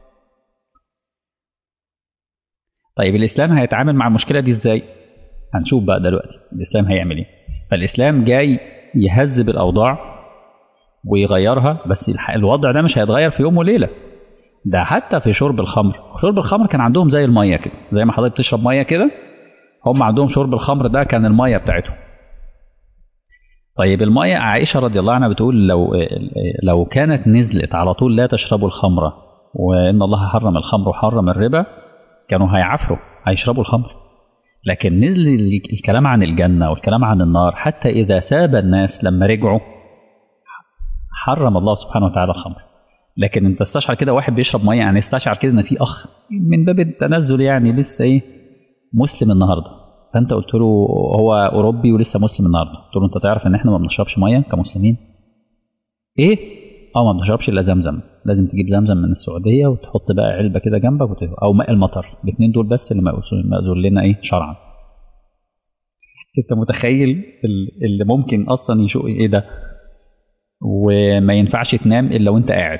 طيب الاسلام هيتعامل مع المشكله دي ازاي هنشوف بقى دلوقتي الاسلام هيعمل ايه فالاسلام جاي يهذب الاوضاع ويغيرها بس الوضع ده مش هيتغير في يوم وليله ده حتى في شرب الخمر شرب الخمر كان عندهم زي الميه كده زي ما حضرتك بتشرب ميه كده هم عندهم شرب الخمر ده كان الميه بتاعتهم طيب الميه عائشه رضي الله عنها بتقول لو لو كانت نزلت على طول لا تشربوا الخمر وان الله حرم الخمر وحرم الربا كانوا هيعفروا هيشربوا الخمر لكن نزل الكلام عن الجنه والكلام عن النار حتى اذا ساب الناس لما رجعوا حرم الله سبحانه وتعالى الخمر لكن انت استشعر كده واحد بيشرب ميه يعني استشعر كده ان في اخ من باب التنزل يعني لسه ايه مسلم النهارده فانت قلت له هو اوروبي ولسه مسلم النهارده قلت له انت تعرف ان احنا ما بنشربش ميه كمسلمين ايه اه ما بنشربش الا زمزم لازم تجيب زمزم من السعوديه وتحط بقى علبه كده جنبك وت... او ماء المطر الاثنين دول بس اللي مأذون لنا ايه شرعا انت متخيل اللي ممكن اصلا يشوف ايه ده وما ينفعش تنام الا وانت قاعد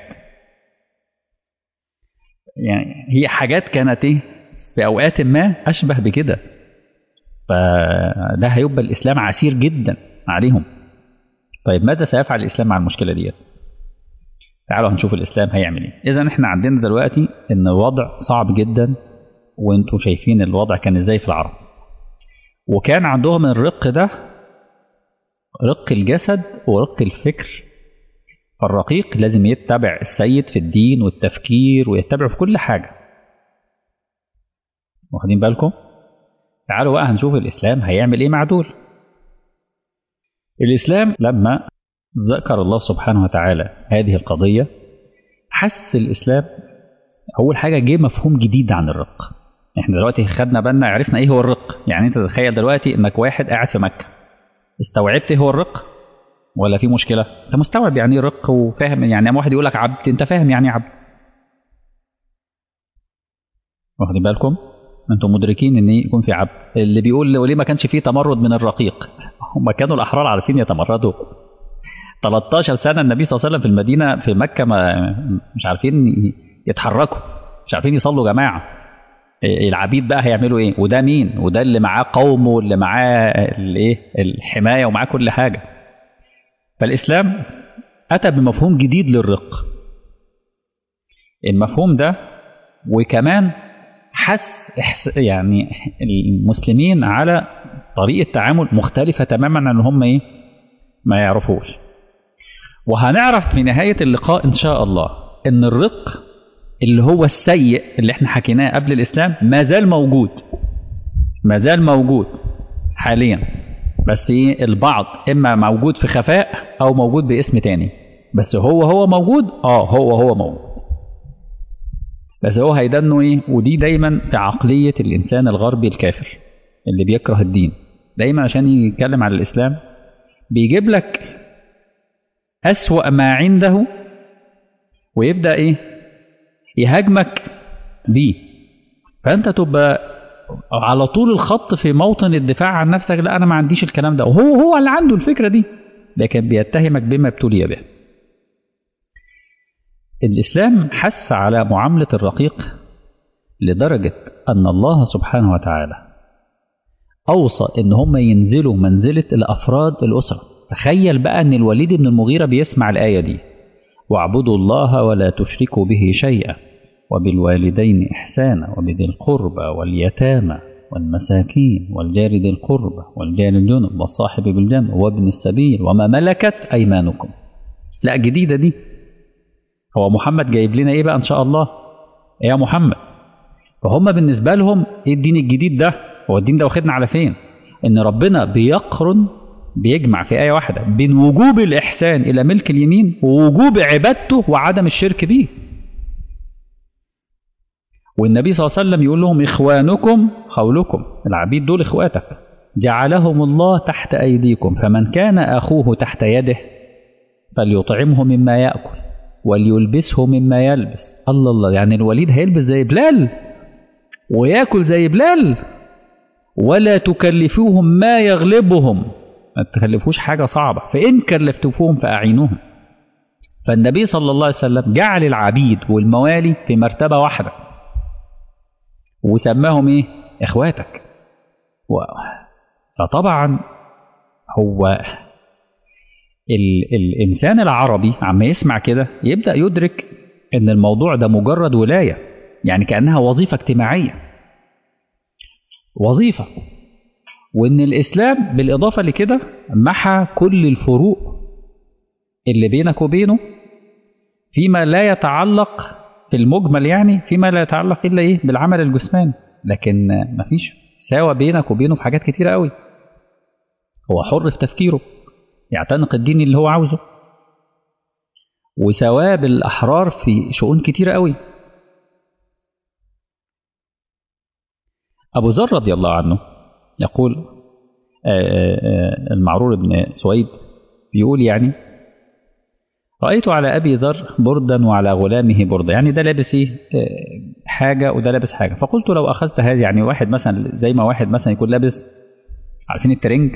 يعني هي حاجات كانت ايه في اوقات ما اشبه بكده فده هيبقى الإسلام عسير جدا عليهم طيب ماذا سيفعل الإسلام مع المشكلة دي تعالوا هنشوف الإسلام هيعمل إيه إذا إحنا عندنا دلوقتي إن الوضع صعب جدا وانتم شايفين الوضع كان إزاي في العرب وكان عندهم الرق ده رق الجسد ورق الفكر فالرقيق لازم يتبع السيد في الدين والتفكير ويتبعه في كل حاجة واخدين بالكم تعالوا بقى هنشوف الإسلام هيعمل إيه مع دول الإسلام لما ذكر الله سبحانه وتعالى هذه القضية حس الإسلام أول حاجة جه مفهوم جديد عن الرق احنا دلوقتي خدنا بالنا عرفنا ايه هو الرق يعني انت تتخيل دلوقتي انك واحد قاعد في مكة استوعبت ايه هو الرق ولا في مشكلة انت مستوعب يعني ايه رق وفاهم يعني واحد يقول لك عبد انت فاهم يعني ايه عبد واخدين بالكم انتم مدركين ان يكون في عبد اللي بيقول وليه ما كانش فيه تمرد من الرقيق هم كانوا الاحرار عارفين يتمردوا 13 سنه النبي صلى الله عليه وسلم في المدينه في مكه ما مش عارفين يتحركوا مش عارفين يصلوا جماعه العبيد بقى هيعملوا ايه وده مين وده اللي معاه قومه واللي معاه الايه الحمايه ومعاه كل حاجه فالاسلام اتى بمفهوم جديد للرق المفهوم ده وكمان حس يعني المسلمين على طريقه تعامل مختلفه تماما عن هم ايه ما يعرفوش وهنعرف في نهايه اللقاء ان شاء الله ان الرق اللي هو السيء اللي احنا حكيناه قبل الاسلام ما زال موجود ما زال موجود حاليا بس ايه البعض اما موجود في خفاء او موجود باسم تاني بس هو هو موجود اه هو هو موجود بس هو هيدنه ايه ودي دايما في عقلية الانسان الغربي الكافر اللي بيكره الدين دايما عشان يتكلم على الاسلام بيجيب لك اسوأ ما عنده ويبدأ ايه يهاجمك بيه فانت تبقى على طول الخط في موطن الدفاع عن نفسك لا انا ما عنديش الكلام ده وهو هو اللي عنده الفكره دي لكن بيتهمك بما ابتلي به الاسلام حث على معامله الرقيق لدرجه ان الله سبحانه وتعالى اوصى ان هم ينزلوا منزله الافراد الاسره تخيل بقى ان الوليد بن المغيره بيسمع الايه دي واعبدوا الله ولا تشركوا به شيئا وبالوالدين إحسانا وبذي القربى واليتامى والمساكين والجار ذي القربى والجار الجنب والصاحب بالجنب وابن السبيل وما ملكت أيمانكم لا جديدة دي هو محمد جايب لنا إيه بقى إن شاء الله إيه يا محمد فهم بالنسبة لهم إيه الدين الجديد ده هو الدين ده واخدنا على فين إن ربنا بيقرن بيجمع في آية واحدة بين وجوب الإحسان إلى ملك اليمين ووجوب عبادته وعدم الشرك به والنبي صلى الله عليه وسلم يقول لهم إخوانكم خولكم العبيد دول إخواتك جعلهم الله تحت أيديكم فمن كان أخوه تحت يده فليطعمه مما يأكل وليلبسه مما يلبس الله الله يعني الوليد هيلبس زي بلال وياكل زي بلال ولا تكلفوهم ما يغلبهم ما تكلفوش حاجة صعبة فإن كلفتوهم فأعينوهم فالنبي صلى الله عليه وسلم جعل العبيد والموالي في مرتبة واحدة وسماهم ايه اخواتك و... فطبعا هو ال... الانسان العربي عما يسمع كده يبدا يدرك ان الموضوع ده مجرد ولايه يعني كانها وظيفه اجتماعيه وظيفه وان الاسلام بالاضافه لكده محى كل الفروق اللي بينك وبينه فيما لا يتعلق في المجمل يعني فيما لا يتعلق الا ايه بالعمل الجسماني لكن مفيش ساوى بينك وبينه في حاجات كتيره قوي هو حر في تفكيره يعتنق الدين اللي هو عاوزه وسواه بالاحرار في شؤون كتيره قوي ابو ذر رضي الله عنه يقول المعرور بن سويد بيقول يعني رأيت على أبي ذر بردا وعلى غلامه بردا يعني ده لابس إيه حاجة وده لابس حاجة فقلت لو أخذت هذه يعني واحد مثلا زي ما واحد مثلا يكون لابس عارفين الترنج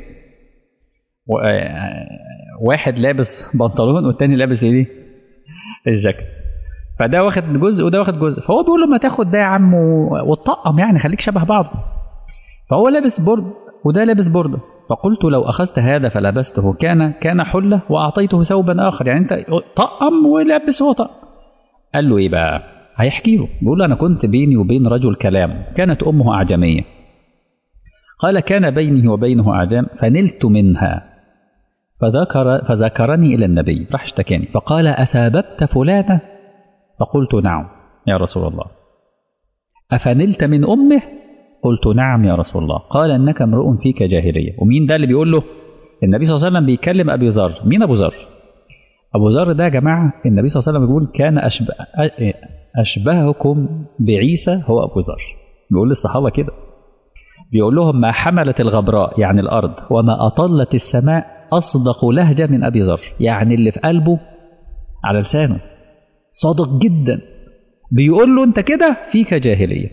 واحد لابس بنطلون والتاني لابس ايه الجاكيت فده واخد جزء وده واخد جزء فهو بيقول له ما تاخد ده يا عم وتطقم يعني خليك شبه بعض فهو لابس برد وده لابس بردة فقلت لو أخذت هذا فلبسته كان كان حلة وأعطيته ثوبا آخر يعني أنت طقم ولبس هو طقم قال له إيه بقى هيحكي له بيقول له أنا كنت بيني وبين رجل كلام كانت أمه أعجمية قال كان بيني وبينه أعجام فنلت منها فذكر فذكرني إلى النبي راح اشتكاني فقال أساببت فلانة فقلت نعم يا رسول الله أفنلت من أمه قلت نعم يا رسول الله قال إنك امرؤ فيك جاهلية ومين ده اللي بيقول له النبي صلى الله عليه وسلم بيكلم أبي ذر مين أبو ذر أبو ذر ده يا جماعة النبي صلى الله عليه وسلم بيقول كان أشبه أشبهكم بعيسى هو أبو ذر بيقول للصحابة كده بيقول لهم ما حملت الغبراء يعني الأرض وما أطلت السماء أصدق لهجة من أبي ذر يعني اللي في قلبه على لسانه صادق جدا بيقول له أنت كده فيك جاهلية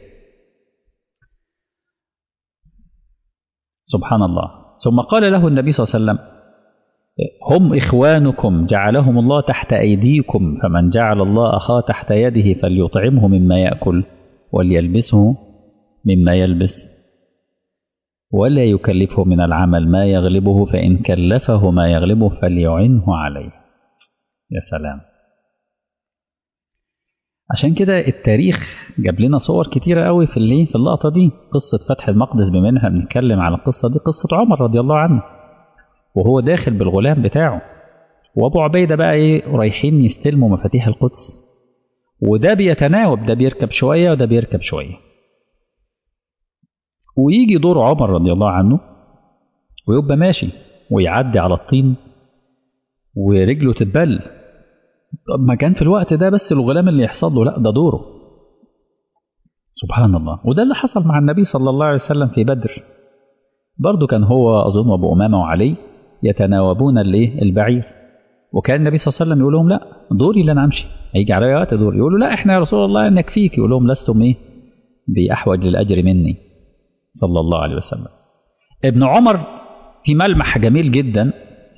سبحان الله ثم قال له النبي صلى الله عليه وسلم هم إخوانكم جعلهم الله تحت أيديكم فمن جعل الله أخاه تحت يده فليطعمه مما يأكل وليلبسه مما يلبس ولا يكلفه من العمل ما يغلبه فإن كلفه ما يغلبه فليعنه عليه يا سلام عشان كده التاريخ جاب لنا صور كتيرة قوي في اللي في اللقطة دي قصة فتح المقدس بما انها بنتكلم على القصة دي قصة عمر رضي الله عنه وهو داخل بالغلام بتاعه وابو عبيدة بقى ايه رايحين يستلموا مفاتيح القدس وده بيتناوب ده بيركب شوية وده بيركب شوية ويجي دور عمر رضي الله عنه ويبقى ماشي ويعدي على الطين ورجله تتبل طب ما كان في الوقت ده بس الغلام اللي يحصل له لا ده دوره سبحان الله وده اللي حصل مع النبي صلى الله عليه وسلم في بدر برضه كان هو أظن أبو أمامة وعلي يتناوبون الايه البعير وكان النبي صلى الله عليه وسلم يقول لهم لا دوري اللي انا امشي هيجي علي وقت دوري يقولوا لا احنا يا رسول الله نكفيك يقول لهم لستم ايه باحوج للاجر مني صلى الله عليه وسلم ابن عمر في ملمح جميل جدا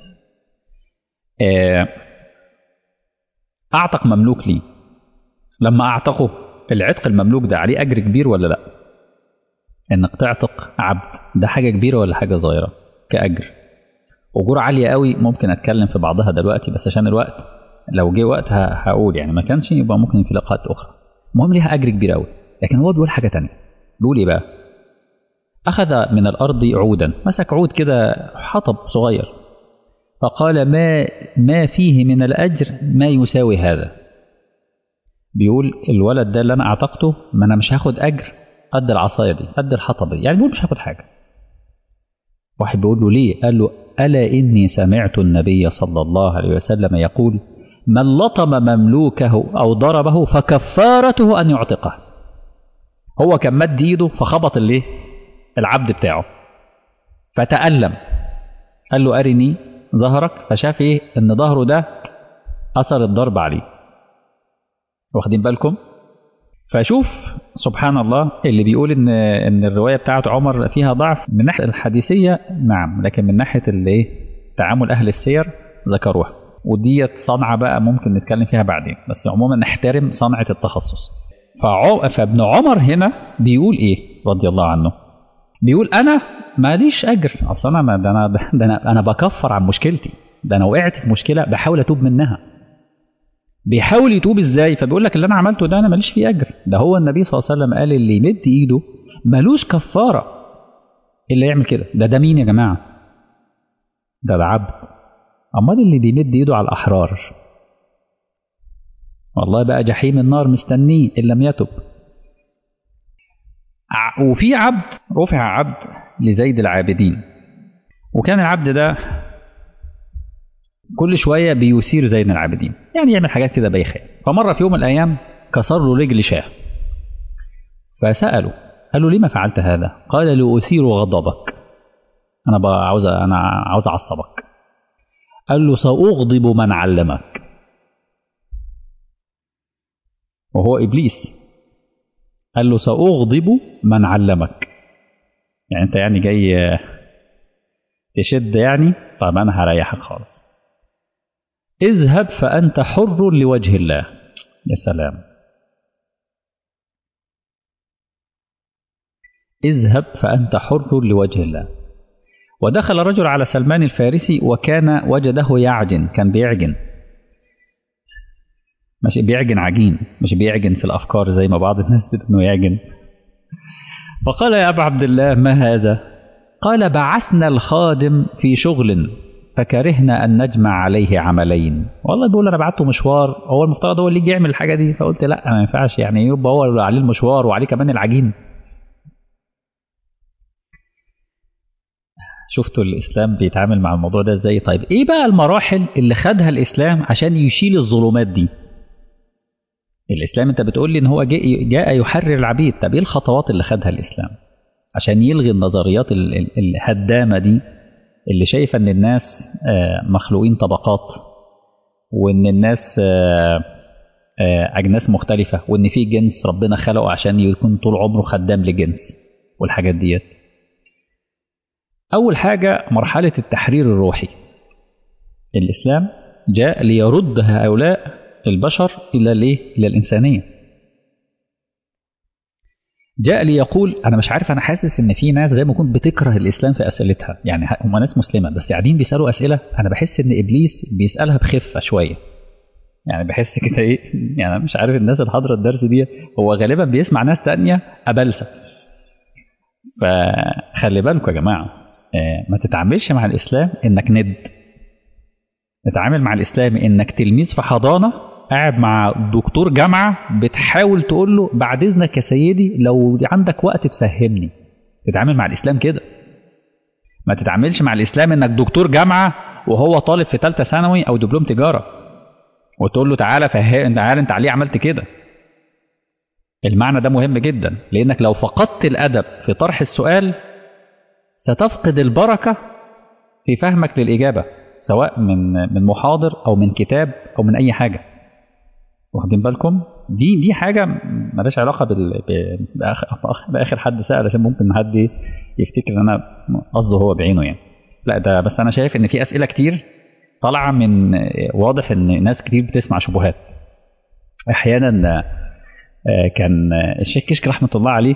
اعتق مملوك لي لما اعتقه العتق المملوك ده عليه اجر كبير ولا لا انك تعتق عبد ده حاجه كبيره ولا حاجه صغيره كاجر اجور عاليه قوي ممكن اتكلم في بعضها دلوقتي بس عشان الوقت لو جه وقت هقول يعني ما كانش يبقى ممكن في لقاءات اخرى المهم ليها اجر كبير قوي لكن هو بيقول حاجه تانية بيقول ايه بقى اخذ من الارض عودا مسك عود كده حطب صغير فقال ما ما فيه من الاجر ما يساوي هذا بيقول الولد ده اللي انا اعتقته ما انا مش هاخد اجر قد العصايه دي قد الحطب دي يعني بيقول مش هاخد حاجه واحد بيقول له ليه قال له ألا إني سمعت النبي صلى الله عليه وسلم يقول من لطم مملوكه أو ضربه فكفارته أن يعتقه هو كان مد إيده فخبط الايه العبد بتاعه فتألم قال له أرني ظهرك فشاف إيه إن ظهره ده أثر الضرب عليه واخدين بالكم فشوف سبحان الله اللي بيقول ان ان الروايه بتاعت عمر فيها ضعف من ناحيه الحديثيه نعم لكن من ناحيه اللي تعامل اهل السير ذكروها وديت صنعه بقى ممكن نتكلم فيها بعدين بس عموما نحترم صنعه التخصص فعو... فابن عمر هنا بيقول ايه رضي الله عنه بيقول انا ماليش اجر اصل انا ما ده انا ده انا انا بكفر عن مشكلتي ده انا وقعت في مشكله بحاول اتوب منها بيحاول يتوب ازاي فبيقول لك اللي انا عملته ده انا ماليش فيه اجر ده هو النبي صلى الله عليه وسلم قال اللي يمد ايده ملوش كفاره اللي يعمل كده ده ده مين يا جماعه ده ده عبد امال اللي بيمد ايده على الاحرار والله بقى جحيم النار مستنيه ان لم يتب وفي عبد رفع عبد لزيد العابدين وكان العبد ده كل شوية بيثير زين العابدين يعني يعمل حاجات كده بايخة فمرة في يوم من الأيام كسر له رجل شاه فسأله قال له لما فعلت هذا قال لأثير غضبك أنا عاوز أنا عاوز أعصبك قال له سأغضب من علمك وهو إبليس قال له سأغضب من علمك يعني أنت يعني جاي تشد يعني طب أنا هريحك خالص اذهب فأنت حر لوجه الله يا سلام اذهب فأنت حر لوجه الله ودخل رجل على سلمان الفارسي وكان وجده يعجن كان بيعجن مش بيعجن عجين مش بيعجن في الأفكار زي ما بعض الناس انه يعجن فقال يا أبا عبد الله ما هذا قال بعثنا الخادم في شغل فكرهنا أن نجمع عليه عملين والله بيقول أنا بعته مشوار هو المفترض هو اللي يجي يعمل الحاجة دي فقلت لا ما ينفعش يعني يبقى هو اللي عليه المشوار وعليه كمان العجين شفتوا الإسلام بيتعامل مع الموضوع ده ازاي طيب ايه بقى المراحل اللي خدها الإسلام عشان يشيل الظلمات دي الإسلام انت بتقول لي ان هو جاء, جاء يحرر العبيد طب ايه الخطوات اللي خدها الإسلام عشان يلغي النظريات الهدامة دي اللي شايفة ان الناس مخلوقين طبقات وان الناس أجناس مختلفة وان في جنس ربنا خلقه عشان يكون طول عمره خدام لجنس والحاجات ديت أول حاجة مرحلة التحرير الروحي الإسلام جاء ليرد هؤلاء البشر إلى الإيه؟ إلى الإنسانية جاء ليقول أنا مش عارف أنا حاسس إن في ناس زي ما كنت بتكره الإسلام في أسئلتها يعني هم ناس مسلمة بس قاعدين بيسألوا أسئلة أنا بحس إن إبليس بيسألها بخفة شوية يعني بحس كده إيه يعني أنا مش عارف الناس اللي حاضرة الدرس دي هو غالبا بيسمع ناس تانية أبلسة فخلي بالكم يا جماعة ما تتعاملش مع الإسلام إنك ند تتعامل مع الإسلام إنك تلميذ في حضانة قاعد مع دكتور جامعة بتحاول تقول له بعد إذنك يا سيدي لو عندك وقت تفهمني تتعامل مع الإسلام كده ما تتعاملش مع الإسلام إنك دكتور جامعة وهو طالب في ثالثة ثانوي أو دبلوم تجارة وتقول له تعالى فهم تعالى أنت عليه عملت كده المعنى ده مهم جدا لأنك لو فقدت الأدب في طرح السؤال ستفقد البركة في فهمك للإجابة سواء من من محاضر أو من كتاب أو من أي حاجة واخدين بالكم دي دي حاجة مالهاش علاقة بال بآخر, بآخر حد سأل عشان ممكن حد يفتكر إن أنا قصده هو بعينه يعني لا ده بس أنا شايف إن في أسئلة كتير طالعة من واضح إن ناس كتير بتسمع شبهات أحيانا كان الشيخ كشك رحمة الله عليه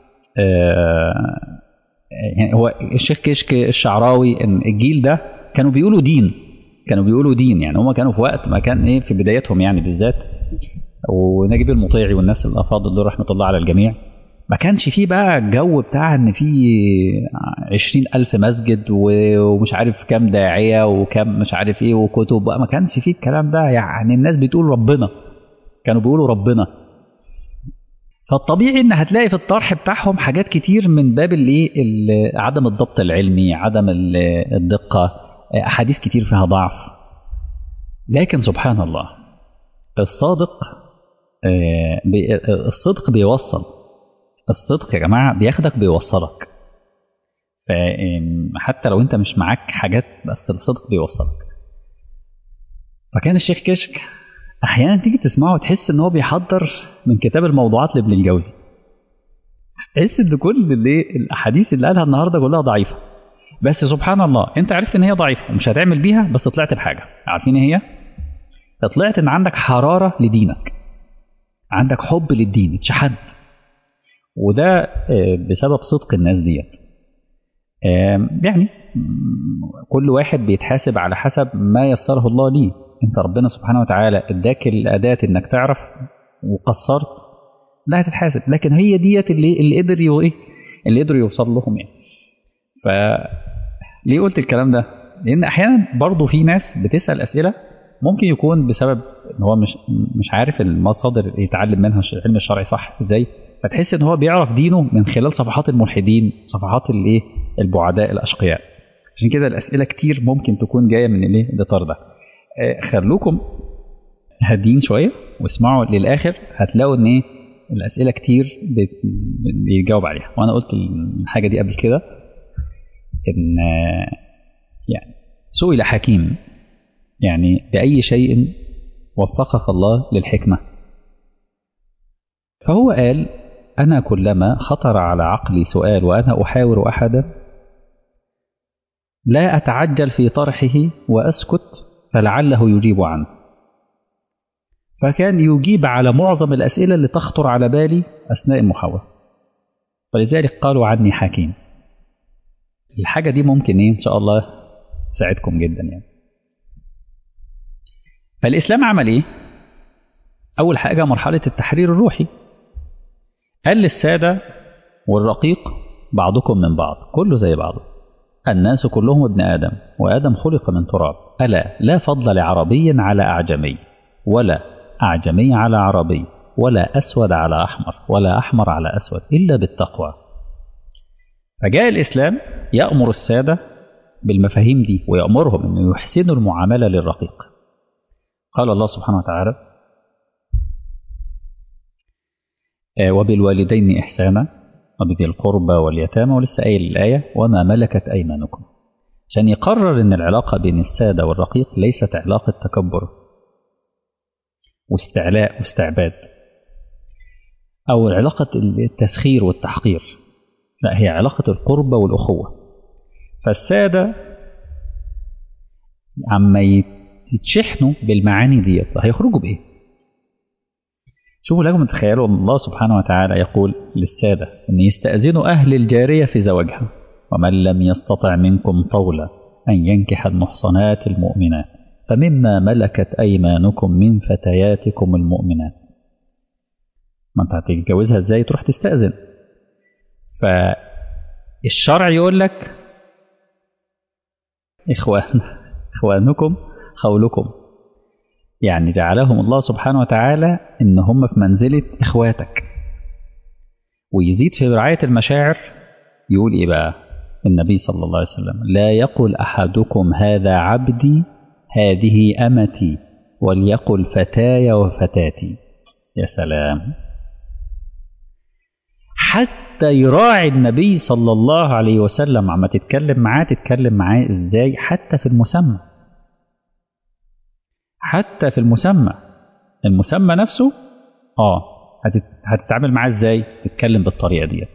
يعني هو الشيخ كشك الشعراوي الجيل ده كانوا بيقولوا دين كانوا بيقولوا دين يعني هم كانوا في وقت ما كان ايه في بدايتهم يعني بالذات ونجيب المطيعي والناس الافاضل دول رحمه الله على الجميع ما كانش فيه بقى الجو بتاع ان في عشرين ألف مسجد ومش عارف كام داعية وكام مش عارف ايه وكتب بقى ما كانش فيه الكلام ده يعني الناس بتقول ربنا كانوا بيقولوا ربنا فالطبيعي ان هتلاقي في الطرح بتاعهم حاجات كتير من باب الايه عدم الضبط العلمي عدم الدقه احاديث كتير فيها ضعف لكن سبحان الله الصادق الصدق بيوصل الصدق يا جماعه بياخدك بيوصلك حتى لو انت مش معاك حاجات بس الصدق بيوصلك فكان الشيخ كشك احيانا تيجي تسمعه وتحس ان هو بيحضر من كتاب الموضوعات لابن الجوزي تحس ان كل اللي الاحاديث اللي قالها النهارده كلها ضعيفه بس سبحان الله انت عرفت ان هي ضعيفه ومش هتعمل بيها بس طلعت بحاجه عارفين ايه هي طلعت ان عندك حراره لدينك عندك حب للدين اتشحنت وده بسبب صدق الناس ديت يعني كل واحد بيتحاسب على حسب ما يسره الله ليه انت ربنا سبحانه وتعالى اداك الاداه انك تعرف وقصرت لا هتتحاسب لكن هي ديت اللي اللي قدر يو ايه اللي قدروا يوصل لهم يعني ف ليه قلت الكلام ده لان احيانا برضه في ناس بتسال اسئله ممكن يكون بسبب ان هو مش مش عارف المصادر اللي يتعلم منها العلم الشرعي صح ازاي فتحس ان هو بيعرف دينه من خلال صفحات الملحدين صفحات الايه البعداء الاشقياء عشان كده الاسئله كتير ممكن تكون جايه من الايه الاطار ده خلوكم هادين شويه واسمعوا للاخر هتلاقوا ان ايه الاسئله كتير بيجاوب عليها وانا قلت الحاجه دي قبل كده ان يعني سئل حكيم يعني باي شيء وفقك الله للحكمه فهو قال انا كلما خطر على عقلي سؤال وانا احاور احدا لا اتعجل في طرحه واسكت فلعله يجيب عنه فكان يجيب على معظم الأسئلة اللي تخطر على بالي أثناء المحاورة فلذلك قالوا عني حكيم الحاجة دي ممكن إيه إن شاء الله تساعدكم جدا يعني فالإسلام عمل إيه؟ أول حاجة مرحلة التحرير الروحي قال للسادة والرقيق بعضكم من بعض كله زي بعضه الناس كلهم ابن آدم وآدم خلق من تراب ألا لا فضل لعربي على أعجمي ولا أعجمي على عربي ولا أسود على أحمر ولا أحمر على أسود إلا بالتقوى فجاء الإسلام يأمر السادة بالمفاهيم دي ويأمرهم أن يحسنوا المعاملة للرقيق قال الله سبحانه وتعالى وبالوالدين إحسانا وبذي القربى واليتامى ولسه قايل الآية وما ملكت أيمانكم عشان يقرر أن العلاقة بين السادة والرقيق ليست علاقة تكبر واستعلاء واستعباد أو علاقة التسخير والتحقير لا هي علاقة القربة والأخوة فالسادة عما يتشحنوا بالمعاني ديت هيخرجوا بإيه؟ شوفوا لكم تخيلوا الله سبحانه وتعالى يقول للسادة أن يستأذنوا أهل الجارية في زواجها ومن لم يستطع منكم طولا أن ينكح المحصنات المؤمنات فمما ملكت أيمانكم من فتياتكم المؤمنات ما انت هتتجوزها ازاي تروح تستأذن فالشرع يقول لك إخوان إخوانكم خولكم يعني جعلهم الله سبحانه وتعالى إن هم في منزلة إخواتك ويزيد في رعاية المشاعر يقول إيه بقى النبي صلى الله عليه وسلم لا يقل أحدكم هذا عبدي هذه أمتي وليقل فتاي وفتاتي يا سلام حتى يراعي النبي صلى الله عليه وسلم عما تتكلم معاه تتكلم معاه ازاي حتى في المسمى حتى في المسمى المسمى نفسه اه هتتعامل معاه ازاي تتكلم بالطريقه ديت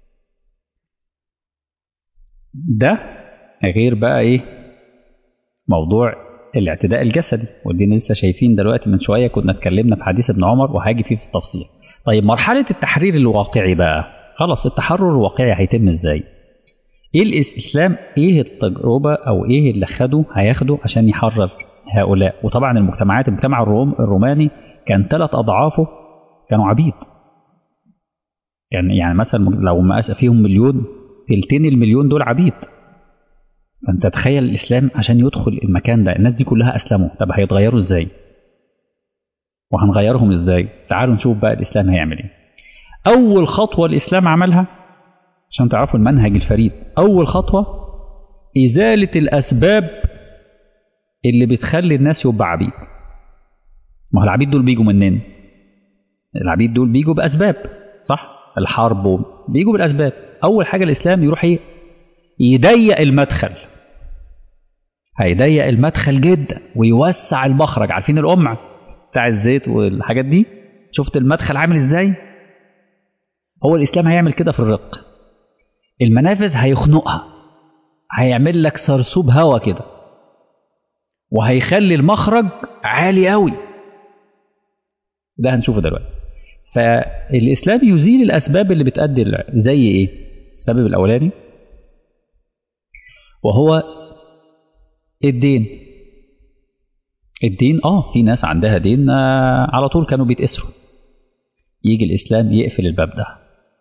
ده غير بقى ايه موضوع الاعتداء الجسدي ودي لسه شايفين دلوقتي من شويه كنا اتكلمنا في حديث ابن عمر وهاجي فيه في التفصيل طيب مرحله التحرير الواقعي بقى خلاص التحرر الواقعي هيتم ازاي ايه الاسلام ايه التجربه او ايه اللي خده هياخده عشان يحرر هؤلاء وطبعا المجتمعات المجتمع الروم الروماني كان ثلاث اضعافه كانوا عبيد يعني يعني مثلا لو مقاس فيهم مليون تلتين المليون دول عبيد فانت تخيل الاسلام عشان يدخل المكان ده الناس دي كلها اسلموا طب هيتغيروا ازاي وهنغيرهم ازاي تعالوا نشوف بقى الاسلام هيعمل ايه اول خطوه الاسلام عملها عشان تعرفوا المنهج الفريد اول خطوه ازاله الاسباب اللي بتخلي الناس يبقى عبيد ما هو العبيد دول بيجوا منين العبيد دول بيجوا باسباب صح الحرب بيجوا بالاسباب اول حاجه الاسلام يروح ايه يضيق المدخل هيضيق المدخل جدا ويوسع المخرج عارفين القمع بتاع الزيت والحاجات دي شفت المدخل عامل ازاي هو الاسلام هيعمل كده في الرق المنافذ هيخنقها هيعمل لك سرسوب هوا كده وهيخلي المخرج عالي قوي ده هنشوفه دلوقتي فالاسلام يزيل الاسباب اللي بتؤدي زي ايه السبب الاولاني وهو الدين الدين اه في ناس عندها دين آه على طول كانوا بيتأسروا يجي الاسلام يقفل الباب ده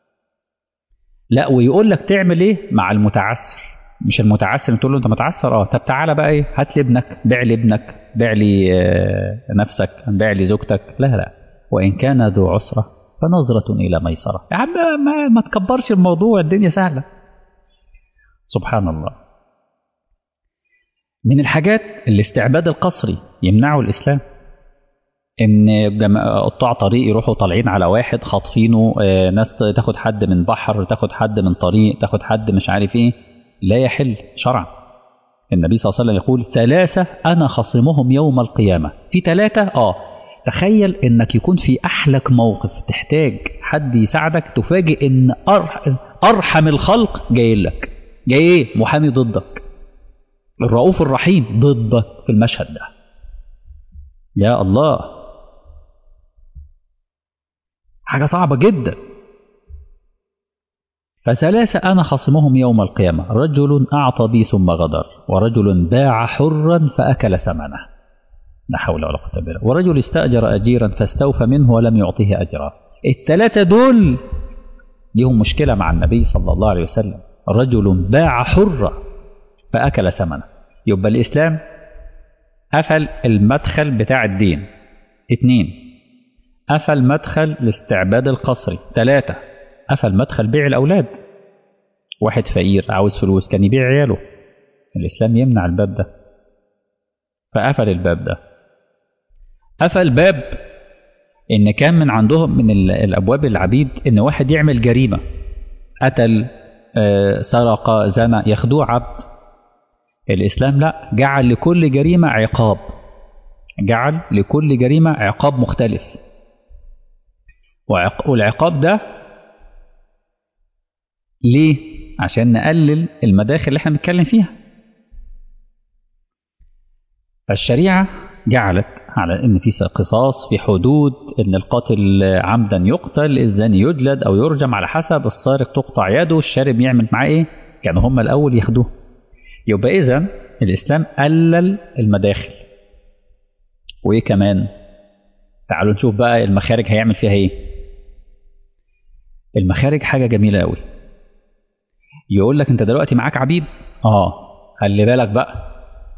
لا ويقول لك تعمل ايه مع المتعسر مش المتعسر تقول له انت متعسر اه طب تعالى بقى ايه هات لي ابنك بيع لي ابنك بيع لي آه نفسك بيع لي زوجتك لا لا وان كان ذو عسره فنظره الى ميسره يا عم ما, ما تكبرش الموضوع الدنيا سهله سبحان الله من الحاجات الاستعباد القسري يمنعه الاسلام ان قطاع طريق يروحوا طالعين على واحد خاطفينه آه ناس تاخد حد من بحر تاخد حد من طريق تاخد حد مش عارف ايه لا يحل شرعا النبي صلى الله عليه وسلم يقول ثلاثة أنا خصمهم يوم القيامة في ثلاثة آه تخيل إنك يكون في أحلك موقف تحتاج حد يساعدك تفاجئ إن أرحم الخلق جاي لك جاي إيه محامي ضدك الرؤوف الرحيم ضدك في المشهد ده يا الله حاجة صعبة جدا فثلاثة أنا خصمهم يوم القيامة رجل أعطى بي ثم غدر ورجل باع حرا فأكل ثمنه لا حول ولا قوة إلا بالله ورجل استأجر أجيرا فاستوفى منه ولم يعطيه أجرا الثلاثة دول ليهم مشكلة مع النبي صلى الله عليه وسلم رجل باع حرا فأكل ثمنه يبقى الإسلام قفل المدخل بتاع الدين اتنين قفل مدخل الاستعباد القسري ثلاثة قفل مدخل بيع الأولاد واحد فقير عاوز فلوس كان يبيع عياله الإسلام يمنع الباب ده فقفل الباب ده قفل باب إن كان من عندهم من الأبواب العبيد إن واحد يعمل جريمة قتل آه، سرق زنى ياخدوه عبد الإسلام لا جعل لكل جريمة عقاب جعل لكل جريمة عقاب مختلف وعق- والعقاب ده ليه؟ عشان نقلل المداخل اللي احنا بنتكلم فيها فالشريعة جعلت على ان في قصاص في حدود ان القاتل عمدا يقتل الزاني يجلد او يرجم على حسب السارق تقطع يده الشارب يعمل معاه ايه كانوا هم الاول ياخدوه يبقى اذا الاسلام قلل المداخل وايه كمان تعالوا نشوف بقى المخارج هيعمل فيها ايه المخارج حاجه جميله قوي يقول لك انت دلوقتي معاك عبيد اه خلي بالك بقى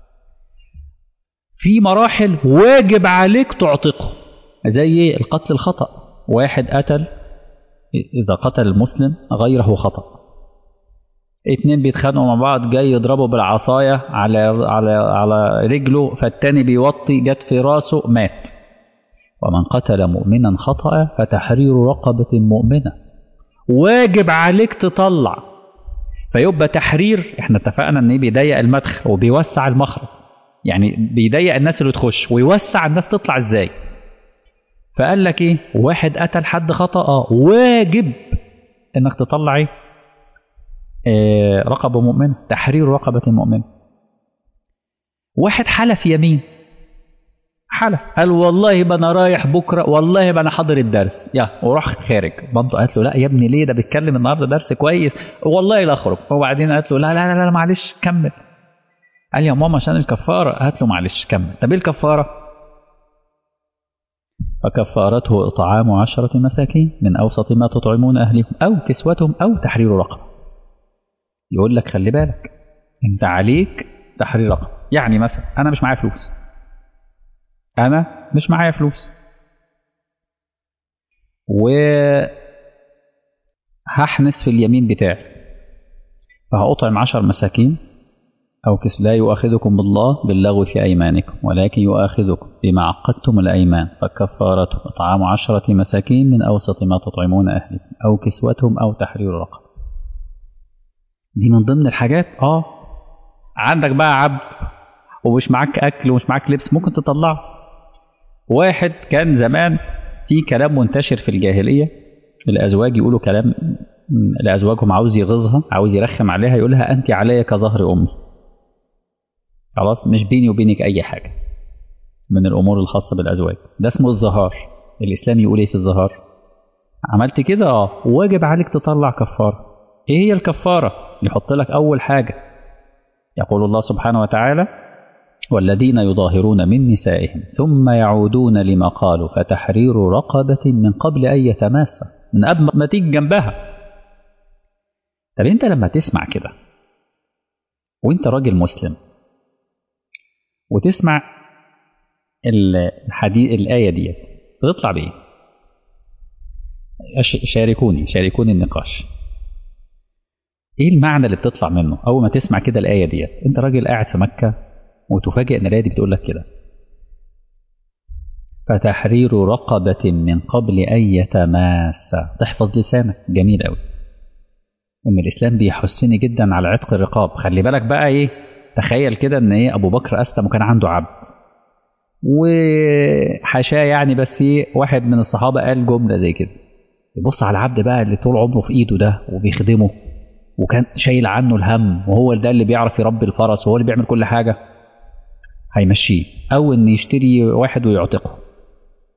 في مراحل واجب عليك تعتقه زي القتل الخطأ واحد قتل إذا قتل المسلم غيره خطأ اتنين بيتخانقوا مع بعض جاي يضربه بالعصاية على على على رجله فالتاني بيوطي جت في راسه مات ومن قتل مؤمنا خطأ فتحرير رقبة مؤمنة واجب عليك تطلع فيبقى تحرير احنا اتفقنا ان إيه بيضيق المدخل وبيوسع المخرج يعني بيضيق الناس اللي تخش ويوسع الناس تطلع ازاي فقال لك ايه واحد قتل حد خطأ اه واجب انك تطلع ايه آه رقبة مؤمنة تحرير رقبة مؤمنة واحد حلف يمين حلف قال والله ما انا رايح بكره والله ما انا حاضر الدرس يا وراح خارج مامته قالت له لا يا ابني ليه ده بيتكلم النهارده درس كويس والله لا اخرج وبعدين قالت له لا لا لا, لا معلش كمل قال يا ماما عشان الكفاره قالت له معلش كمل طب ايه الكفاره فكفارته اطعام عشره مساكين من اوسط ما تطعمون اهلكم او كسوتهم او تحرير رقبه يقول لك خلي بالك انت عليك تحرير رقبه يعني مثلا انا مش معايا فلوس انا مش معايا فلوس و هحنس في اليمين بتاعي فهأطعم عشر مساكين أو كس لا يؤاخذكم بالله باللغو في أيمانكم ولكن يؤاخذكم بما عقدتم الأيمان فكفارته إطعام عشرة مساكين من أوسط ما تطعمون أهلكم أو كسوتهم أو تحرير رقبة دي من ضمن الحاجات اه عندك بقى عبد ومش معاك أكل ومش معاك لبس ممكن تطلعه واحد كان زمان في كلام منتشر في الجاهلية الأزواج يقولوا كلام لأزواجهم عاوز يغيظها عاوز يرخم عليها يقول لها أنت علي كظهر أمي خلاص مش بيني وبينك أي حاجة من الأمور الخاصة بالأزواج ده اسمه الظهار الإسلام يقول إيه في الظهار عملت كده اه واجب عليك تطلع كفارة إيه هي الكفارة يحط لك أول حاجة يقول الله سبحانه وتعالى والذين يظاهرون من نسائهم ثم يعودون لما قالوا فتحرير رقبة من قبل أن يتماسى من قبل ما تيجي جنبها طب أنت لما تسمع كده وأنت راجل مسلم وتسمع الحديث الآية ديت بتطلع بإيه؟ شاركوني شاركوني النقاش ايه المعنى اللي بتطلع منه اول ما تسمع كده الايه ديت انت راجل قاعد في مكه وتفاجئ ان الايه دي بتقول لك كده فتحرير رقبة من قبل أن يتماسى تحفظ لسانك جميل قوي أم الإسلام بيحسني جدا على عتق الرقاب خلي بالك بقى إيه تخيل كده إن إيه أبو بكر أسلم وكان عنده عبد وحاشاه يعني بس إيه واحد من الصحابة قال جملة زي كده يبص على العبد بقى اللي طول عمره في إيده ده وبيخدمه وكان شايل عنه الهم وهو ده اللي بيعرف يربي الفرس وهو اللي بيعمل كل حاجة هيمشيه أو إن يشتري واحد ويعتقه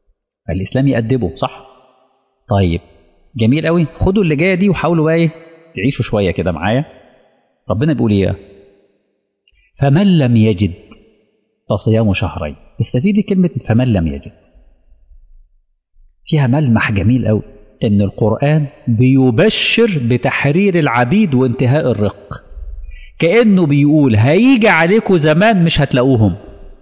الإسلام يأدبه صح طيب جميل قوي خدوا اللي جاية دي وحاولوا بقى إيه تعيشوا شوية كده معايا ربنا بيقول ايه فمن لم يجد فصيام شهرين استفيد كلمة فمن لم يجد فيها ملمح جميل قوي ان القرآن بيبشر بتحرير العبيد وانتهاء الرق كأنه بيقول هيجي عليكم زمان مش هتلاقوهم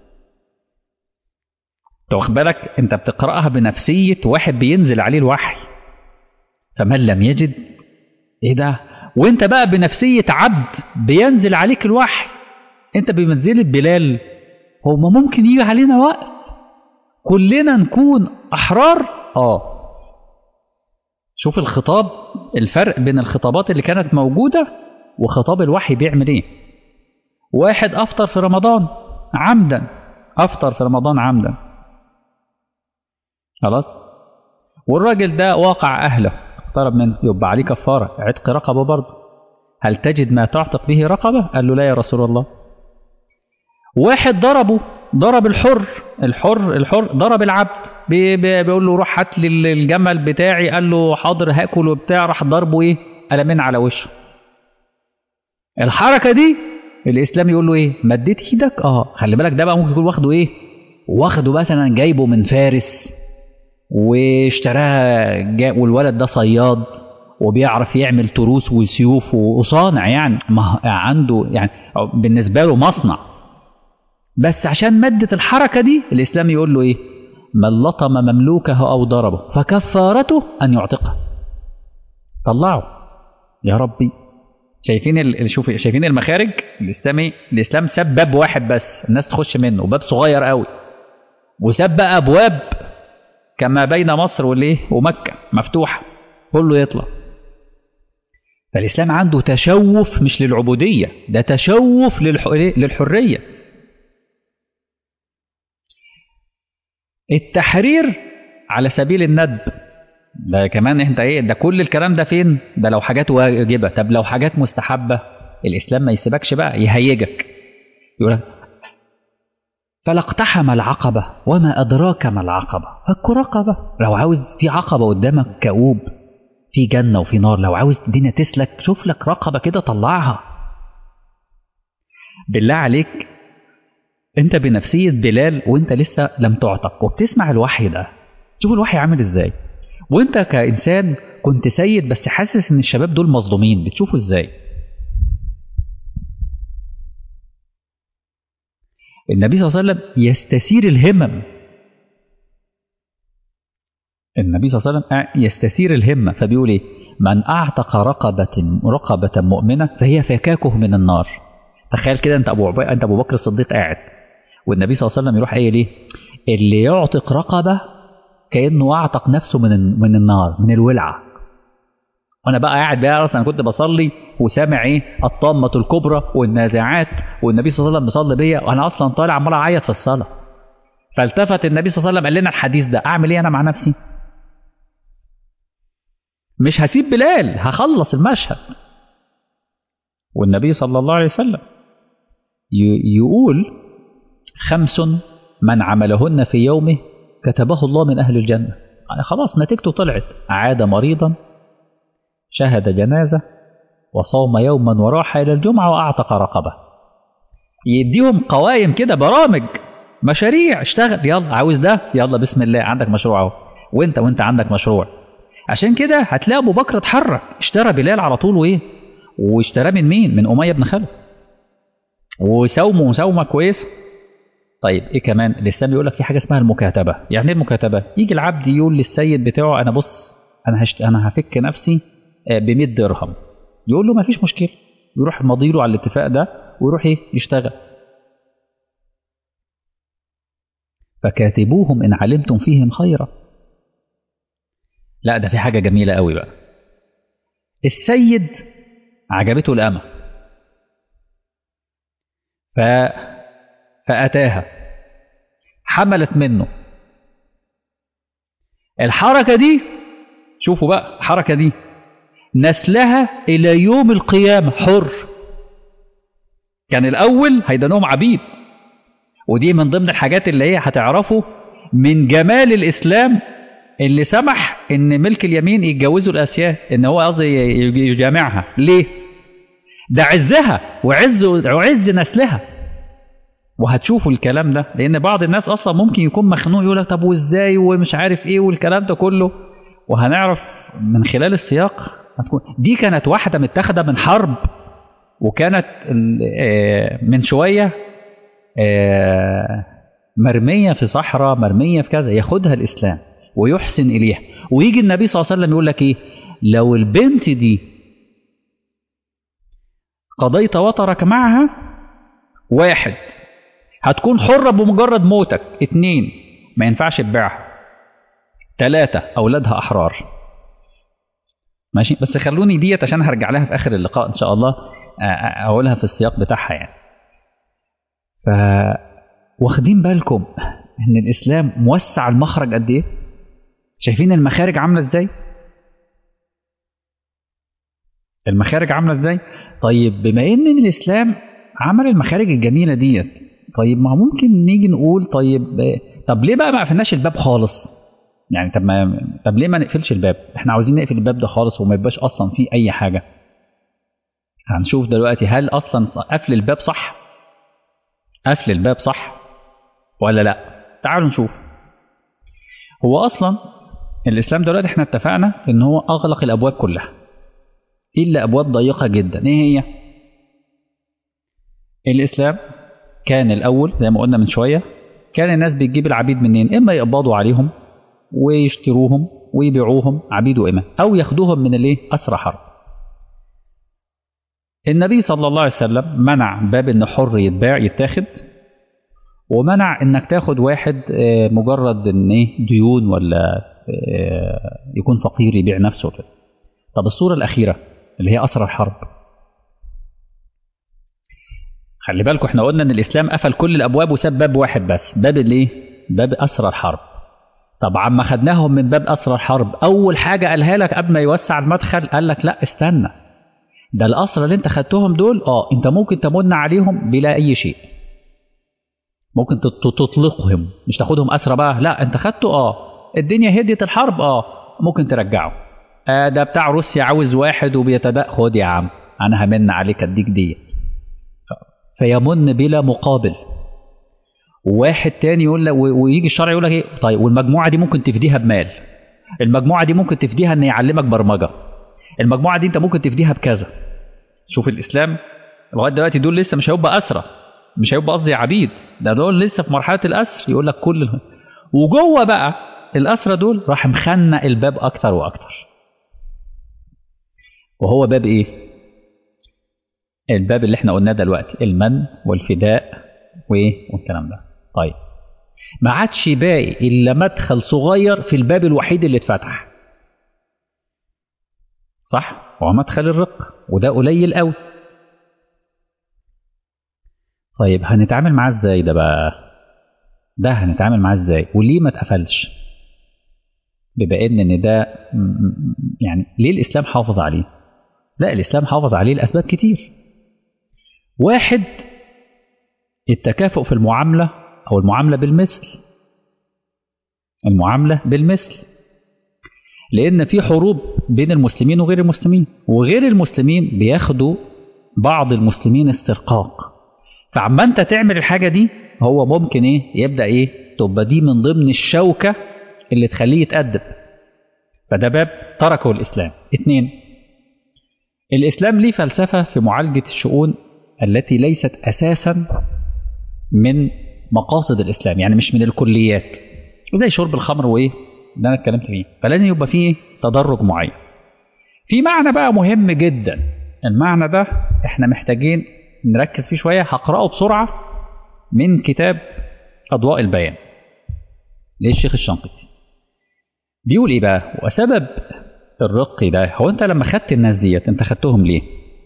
واخد بالك انت بتقرأها بنفسية واحد بينزل عليه الوحي فمن لم يجد ايه ده وانت بقى بنفسية عبد بينزل عليك الوحي انت بمنزلة بلال هو ما ممكن يجي علينا وقت كلنا نكون احرار اه شوف الخطاب الفرق بين الخطابات اللي كانت موجودة وخطاب الوحي بيعمل ايه واحد افطر في رمضان عمدا افطر في رمضان عمدا خلاص والراجل ده واقع اهله اقترب منه يبقى عليه كفاره عتق رقبه برضه هل تجد ما تعتق به رقبه قال له لا يا رسول الله واحد ضربه ضرب الحر الحر الحر ضرب العبد بي بي بيقول له روح هات لي الجمل بتاعي قال له حاضر هاكل وبتاع راح ضربه ايه قلمين على وشه الحركه دي الاسلام يقول له ايه مديت ايدك اه خلي بالك ده بقى ممكن يكون واخده ايه واخده مثلا جايبه من فارس واشتراها جا والولد ده صياد وبيعرف يعمل تروس وسيوف وصانع يعني ما عنده يعني بالنسبه له مصنع بس عشان مادة الحركة دي الإسلام يقول له إيه من لطم مملوكه أو ضربه فكفارته أن يعتقه طلعه يا ربي شايفين ال... شوف شايفين المخارج الإسلامي الإسلام ساب باب واحد بس الناس تخش منه وباب صغير قوي وساب بقى أبواب كما بين مصر والإيه ومكة مفتوحة كله يطلع فالإسلام عنده تشوف مش للعبودية ده تشوف للح... للحرية التحرير على سبيل الندب ده كمان انت ايه ده كل الكلام ده فين ده لو حاجات واجبه طب لو حاجات مستحبه الاسلام ما يسيبكش بقى يهيجك يقول لك فلا اقتحم العقبه وما ادراك ما العقبه فك رقبه لو عاوز في عقبه قدامك كؤوب في جنه وفي نار لو عاوز الدنيا تسلك شوف لك رقبه كده طلعها بالله عليك انت بنفسية بلال وانت لسه لم تعتق وبتسمع الوحي ده شوف الوحي عامل ازاي وانت كإنسان كنت سيد بس حاسس ان الشباب دول مظلومين بتشوفه ازاي النبي صلى الله عليه وسلم يستثير الهمم النبي صلى الله عليه وسلم يستثير الهمة فبيقول ايه من اعتق رقبة رقبة مؤمنة فهي فكاكه من النار تخيل كده انت ابو عبي... انت ابو بكر الصديق قاعد والنبي صلى الله عليه وسلم يروح قايل ايه اللي يعتق رقبه كانه اعتق نفسه من من النار من الولعه وانا بقى قاعد بقى انا كنت بصلي وسامع ايه الطامه الكبرى والنازعات والنبي صلى الله عليه وسلم بيصلي بيا وانا اصلا طالع عمال اعيط في الصلاه فالتفت النبي صلى الله عليه وسلم قال لنا الحديث ده اعمل ايه انا مع نفسي مش هسيب بلال هخلص المشهد والنبي صلى الله عليه وسلم يقول خمس من عملهن في يومه كتبه الله من أهل الجنة خلاص نتيجته طلعت عاد مريضا شهد جنازة وصوم يوما وراح إلى الجمعة وأعتق رقبة يديهم قوائم كده برامج مشاريع اشتغل يلا عاوز ده يلا بسم الله عندك مشروع اهو وانت وانت عندك مشروع عشان كده هتلاقي ابو بكر اتحرك اشترى بلال على طول وايه واشتراه من مين من اميه بن خلف وسومه مساومه كويسه طيب ايه كمان الاسلام يقول لك في حاجه اسمها المكاتبه يعني ايه المكاتبه يجي العبد يقول للسيد بتاعه انا بص انا هشت... انا هفك نفسي ب 100 درهم يقول له ما فيش مشكله يروح مضيله على الاتفاق ده ويروح ايه يشتغل فكاتبوهم ان علمتم فيهم خيرا لا ده في حاجه جميله قوي بقى السيد عجبته الامه ف فأتاها حملت منه الحركة دي شوفوا بقى الحركة دي نسلها إلى يوم القيامة حر كان الأول هيدانهم عبيد ودي من ضمن الحاجات اللي هي هتعرفوا من جمال الإسلام اللي سمح ان ملك اليمين يتجوزوا الاسياد ان هو قصدي يجامعها ليه ده عزها وعز وعز نسلها وهتشوفوا الكلام ده لان بعض الناس اصلا ممكن يكون مخنوق يقول لك طب وازاي ومش عارف ايه والكلام ده كله وهنعرف من خلال السياق هتكون دي كانت واحده متاخده من حرب وكانت من شويه مرميه في صحراء مرميه في كذا ياخدها الاسلام ويحسن اليها ويجي النبي صلى الله عليه وسلم يقول لك ايه لو البنت دي قضيت وطرك معها واحد هتكون حرة بمجرد موتك اتنين ما ينفعش تبيعها تلاتة أولادها أحرار ماشي بس خلوني ديت عشان هرجع لها في آخر اللقاء إن شاء الله أقولها في السياق بتاعها يعني ف واخدين بالكم إن الإسلام موسع المخرج قد إيه؟ شايفين المخارج عاملة إزاي؟ المخارج عاملة إزاي؟ طيب بما إن الإسلام عمل المخارج الجميلة ديت طيب ما ممكن نيجي نقول طيب طب ليه بقى ما قفلناش الباب خالص؟ يعني طب ما طب ليه ما نقفلش الباب؟ احنا عاوزين نقفل الباب ده خالص وما يبقاش اصلا فيه اي حاجه. هنشوف دلوقتي هل اصلا قفل الباب صح؟ قفل الباب صح ولا لا؟ تعالوا نشوف. هو اصلا الاسلام دلوقتي احنا اتفقنا ان هو اغلق الابواب كلها. الا ابواب ضيقه جدا، ايه هي؟ الاسلام كان الاول زي ما قلنا من شويه كان الناس بتجيب العبيد منين؟ اما يقبضوا عليهم ويشتروهم ويبيعوهم عبيد وإمة أو ياخدوهم من الايه؟ أسرى حرب. النبي صلى الله عليه وسلم منع باب إن حر يتباع يتاخد ومنع إنك تاخد واحد مجرد إن إيه ديون ولا يكون فقير يبيع نفسه كده. طب الصورة الأخيرة اللي هي أسرى الحرب. خلي بالكم احنا قلنا ان الاسلام قفل كل الابواب وساب باب واحد بس باب الايه باب اسرى الحرب طب عما خدناهم من باب اسرى الحرب اول حاجه قالها لك قبل ما يوسع المدخل قال لك لا استنى ده الاسرى اللي انت خدتهم دول اه انت ممكن تمن عليهم بلا اي شيء ممكن تطلقهم مش تاخدهم اسرى بقى لا انت خدته اه الدنيا هديت الحرب اه ممكن ترجعه آه ده بتاع روسيا عاوز واحد وبيتدق خد يا عم انا همن عليك اديك ديت فيمن بلا مقابل وواحد تاني يقول لك ويجي الشرع يقول لك ايه طيب والمجموعه دي ممكن تفديها بمال المجموعه دي ممكن تفديها ان يعلمك برمجه المجموعه دي انت ممكن تفديها بكذا شوف الاسلام لغايه دلوقتي دول لسه مش هيبقى اسرى مش هيبقى قصدي عبيد ده دول لسه في مرحله الاسر يقول لك كل وجوه بقى الاسرى دول راح مخنق الباب اكتر واكتر وهو باب ايه الباب اللي احنا قلناه دلوقتي المن والفداء وايه والكلام ده طيب ما عادش باقي الا مدخل صغير في الباب الوحيد اللي اتفتح صح هو مدخل الرق وده قليل قوي طيب هنتعامل معاه ازاي ده بقى ده هنتعامل معاه ازاي وليه ما اتقفلش بما ان ان ده يعني ليه الاسلام حافظ عليه لا الاسلام حافظ عليه لاسباب كتير واحد التكافؤ في المعامله او المعامله بالمثل المعامله بالمثل لان في حروب بين المسلمين وغير المسلمين وغير المسلمين بياخدوا بعض المسلمين استرقاق فعما انت تعمل الحاجه دي هو ممكن ايه يبدا ايه تبقى دي من ضمن الشوكه اللي تخليه يتأدب فده باب تركه الاسلام اتنين الاسلام ليه فلسفه في معالجه الشؤون التي ليست اساسا من مقاصد الاسلام يعني مش من الكليات زي شرب الخمر وايه اللي انا اتكلمت فيه فلازم يبقى فيه تدرج معين في معنى بقى مهم جدا المعنى ده احنا محتاجين نركز فيه شويه هقراه بسرعه من كتاب اضواء البيان للشيخ الشنقيطي بيقول ايه بقى وسبب الرق ده هو انت لما خدت الناس ديت انت خدتهم ليه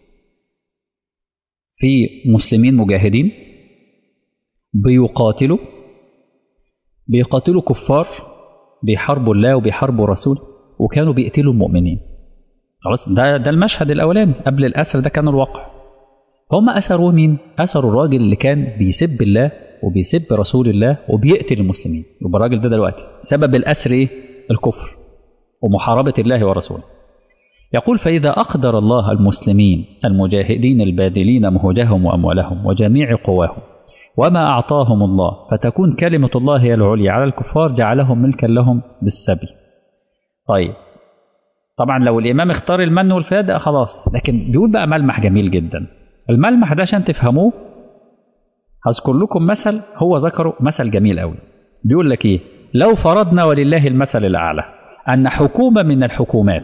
في مسلمين مجاهدين بيقاتلوا بيقاتلوا كفار بيحاربوا الله وبيحاربوا رسوله وكانوا بيقتلوا المؤمنين خلاص ده ده المشهد الاولاني قبل الاسر ده كان الواقع هم اسروا مين اسروا الراجل اللي كان بيسب الله وبيسب رسول الله وبيقتل المسلمين يبقى الراجل ده دلوقتي سبب الاسر ايه الكفر ومحاربة الله ورسوله يقول فإذا أقدر الله المسلمين المجاهدين الباذلين مهجهم وأموالهم وجميع قواهم وما أعطاهم الله فتكون كلمة الله هي العليا على الكفار جعلهم ملكا لهم بالسبي طيب طبعا لو الإمام اختار المن والفادة خلاص لكن بيقول بقى ملمح جميل جدا الملمح ده عشان تفهموه هذكر لكم مثل هو ذكره مثل جميل قوي بيقول لك ايه لو فرضنا ولله المثل الأعلى أن حكومة من الحكومات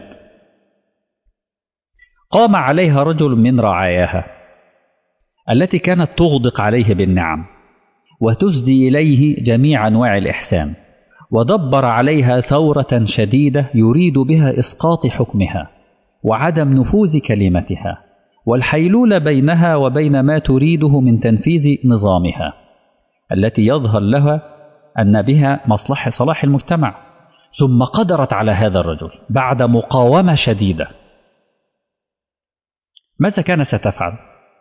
قام عليها رجل من رعاياها التي كانت تغدق عليه بالنعم وتسدي إليه جميع أنواع الإحسان ودبر عليها ثورة شديدة يريد بها إسقاط حكمها وعدم نفوذ كلمتها والحيلول بينها وبين ما تريده من تنفيذ نظامها التي يظهر لها أن بها مصلحة صلاح المجتمع ثم قدرت على هذا الرجل بعد مقاومة شديدة ماذا كان ستفعل؟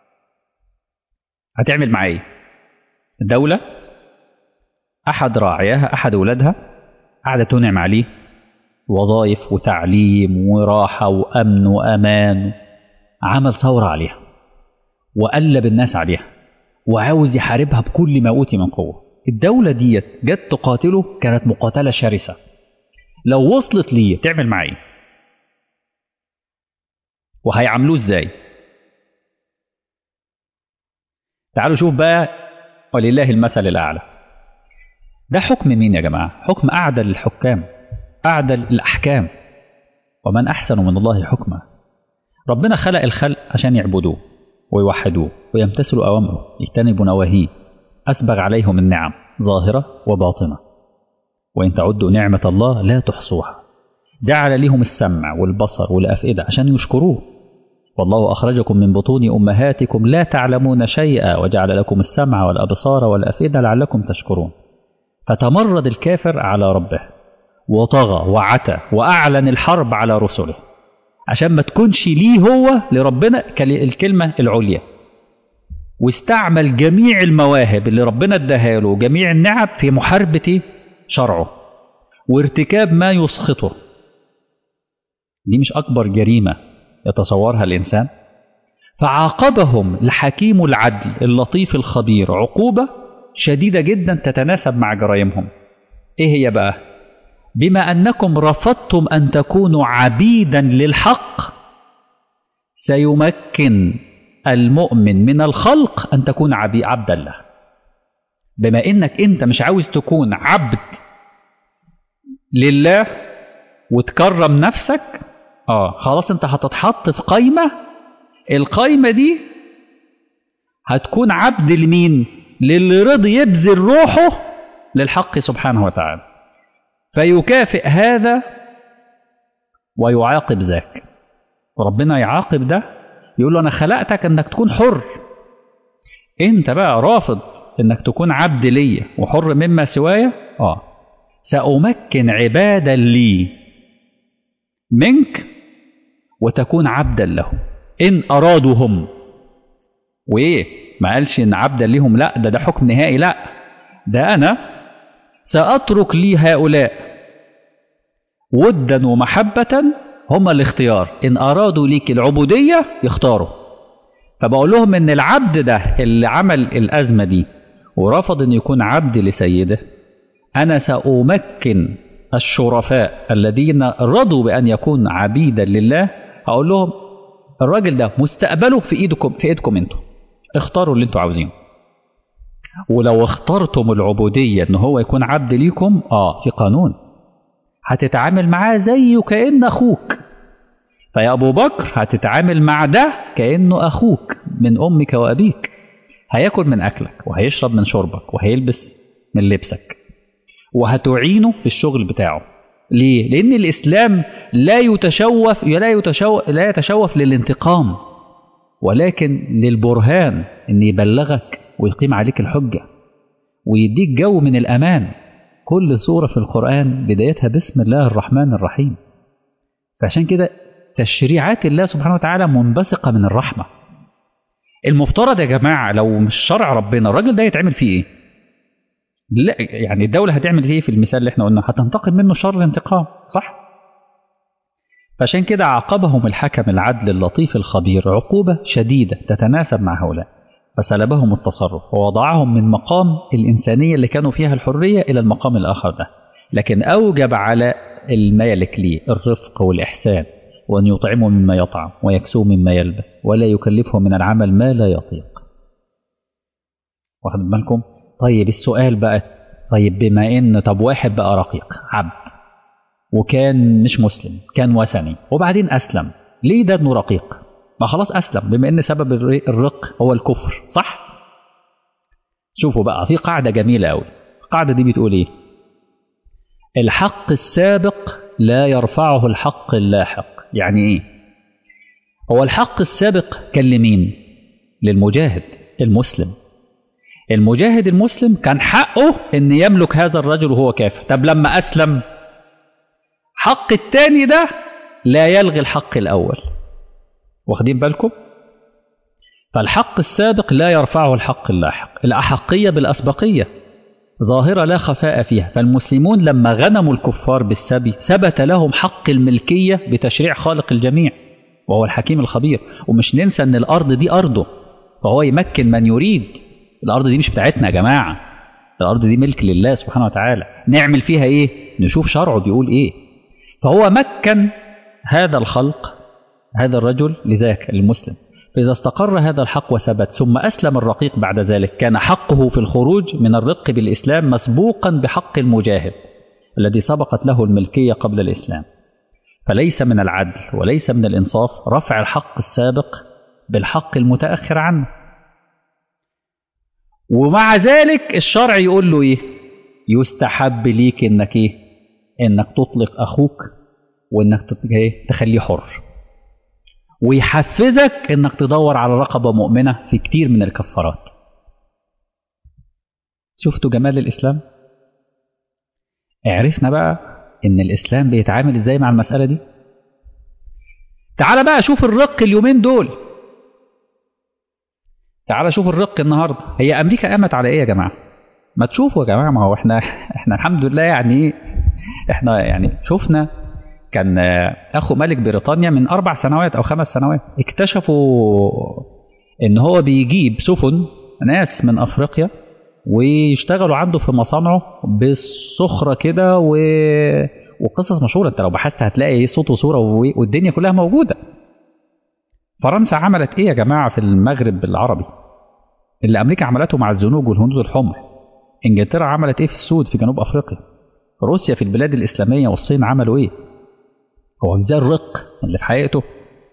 هتعمل معاه ايه؟ الدولة أحد راعياها أحد أولادها قاعدة تنعم عليه وظائف وتعليم وراحة وأمن وأمان عمل ثورة عليها وقلب الناس عليها وعاوز يحاربها بكل ما أوتي من قوة الدولة ديت جت تقاتله كانت مقاتلة شرسة لو وصلت ليه تعمل معاه ايه؟ وهيعاملوه ازاي؟ تعالوا شوف بقى ولله المثل الأعلى ده حكم مين يا جماعة حكم أعدل الحكام أعدل الأحكام ومن أحسن من الله حكما ربنا خلق الخلق عشان يعبدوه ويوحدوه ويمتثلوا أوامره يجتنبوا نواهيه أسبغ عليهم النعم ظاهرة وباطنة وإن تعدوا نعمة الله لا تحصوها جعل لهم السمع والبصر والأفئدة عشان يشكروه والله أخرجكم من بطون أمهاتكم لا تعلمون شيئا وجعل لكم السمع والأبصار والأفئدة لعلكم تشكرون فتمرد الكافر على ربه وطغى وعتى وأعلن الحرب على رسله عشان ما تكونش ليه هو لربنا الكلمة العليا واستعمل جميع المواهب اللي ربنا اداها له وجميع النعم في محاربة شرعه وارتكاب ما يسخطه دي مش أكبر جريمة يتصورها الإنسان فعاقبهم الحكيم العدل اللطيف الخبير عقوبة شديدة جدا تتناسب مع جرائمهم إيه هي بقى بما أنكم رفضتم أن تكونوا عبيدا للحق سيمكن المؤمن من الخلق أن تكون عبي عبدا له بما إنك أنت مش عاوز تكون عبد لله وتكرم نفسك اه خلاص انت هتتحط في قايمة القايمة دي هتكون عبد لمين للي رضي يبذل روحه للحق سبحانه وتعالى فيكافئ هذا ويعاقب ذاك وربنا يعاقب ده يقول له انا خلقتك انك تكون حر انت بقى رافض انك تكون عبد ليا وحر مما سوايا اه سأمكن عبادا لي منك وتكون عبدا له إن أرادوا هم وإيه ما قالش إن عبدا لهم لا ده ده حكم نهائي لا ده أنا سأترك لي هؤلاء ودا ومحبة هم الاختيار إن أرادوا ليك العبودية يختاروا فبقول لهم إن العبد ده اللي عمل الأزمة دي ورفض إن يكون عبد لسيده أنا سأمكن الشرفاء الذين رضوا بأن يكون عبيدا لله هقول لهم الراجل ده مستقبله في ايدكم في ايدكم انتوا اختاروا اللي انتوا عاوزينه ولو اخترتم العبودية ان هو يكون عبد ليكم اه في قانون هتتعامل معاه زي وكأن اخوك فيا ابو بكر هتتعامل مع ده كأنه اخوك من امك وابيك هياكل من اكلك وهيشرب من شربك وهيلبس من لبسك وهتعينه في الشغل بتاعه ليه؟ لأن الإسلام لا يتشوف لا يتشوف لا يتشوف للانتقام ولكن للبرهان إن يبلغك ويقيم عليك الحجة ويديك جو من الأمان كل سورة في القرآن بدايتها بسم الله الرحمن الرحيم فعشان كده تشريعات الله سبحانه وتعالى منبثقة من الرحمة المفترض يا جماعة لو مش شرع ربنا الراجل ده يتعمل فيه إيه؟ لا يعني الدولة هتعمل ايه في المثال اللي احنا قلنا هتنتقم منه شر الانتقام صح فعشان كده عاقبهم الحكم العدل اللطيف الخبير عقوبة شديدة تتناسب مع هؤلاء فسلبهم التصرف ووضعهم من مقام الإنسانية اللي كانوا فيها الحرية إلى المقام الآخر ده لكن أوجب على المالك ليه الرفق والإحسان وأن يطعمه مما يطعم ويكسوه مما يلبس ولا يكلفه من العمل ما لا يطيق واخد بالكم طيب السؤال بقى طيب بما ان طب واحد بقى رقيق عبد وكان مش مسلم كان وثني وبعدين اسلم ليه ده انه رقيق ما خلاص اسلم بما ان سبب الرق هو الكفر صح شوفوا بقى في قاعده جميله قوي القاعده دي بتقول ايه الحق السابق لا يرفعه الحق اللاحق يعني ايه هو الحق السابق كان لمين للمجاهد المسلم المجاهد المسلم كان حقه ان يملك هذا الرجل وهو كافر طب لما اسلم حق التاني ده لا يلغي الحق الاول واخدين بالكم فالحق السابق لا يرفعه الحق اللاحق الاحقيه بالاسبقيه ظاهره لا خفاء فيها فالمسلمون لما غنموا الكفار بالسبي ثبت لهم حق الملكيه بتشريع خالق الجميع وهو الحكيم الخبير ومش ننسى ان الارض دي ارضه فهو يمكن من يريد الارض دي مش بتاعتنا يا جماعه الارض دي ملك لله سبحانه وتعالى نعمل فيها ايه نشوف شرعه بيقول ايه فهو مكن هذا الخلق هذا الرجل لذاك المسلم فإذا استقر هذا الحق وثبت ثم أسلم الرقيق بعد ذلك كان حقه في الخروج من الرق بالإسلام مسبوقا بحق المجاهد الذي سبقت له الملكية قبل الإسلام فليس من العدل وليس من الإنصاف رفع الحق السابق بالحق المتأخر عنه ومع ذلك الشرع يقول له ايه يستحب ليك انك ايه انك تطلق اخوك وانك ايه تخليه حر ويحفزك انك تدور على رقبة مؤمنة في كتير من الكفارات شفتوا جمال الاسلام عرفنا بقى ان الاسلام بيتعامل ازاي مع المسألة دي تعال بقى شوف الرق اليومين دول تعال شوف الرق النهارده هي امريكا قامت على ايه يا جماعه ما تشوفوا يا جماعه ما هو احنا احنا الحمد لله يعني احنا يعني شفنا كان اخو ملك بريطانيا من اربع سنوات او خمس سنوات اكتشفوا ان هو بيجيب سفن ناس من افريقيا ويشتغلوا عنده في مصانعه بالصخره كده و... وقصص مشهوره انت لو بحثت هتلاقي صوت وصوره والدنيا كلها موجوده فرنسا عملت ايه يا جماعه في المغرب العربي اللي امريكا عملته مع الزنوج والهنود الحمر انجلترا عملت ايه في السود في جنوب افريقيا روسيا في البلاد الاسلاميه والصين عملوا ايه هو ازاي الرق اللي في حقيقته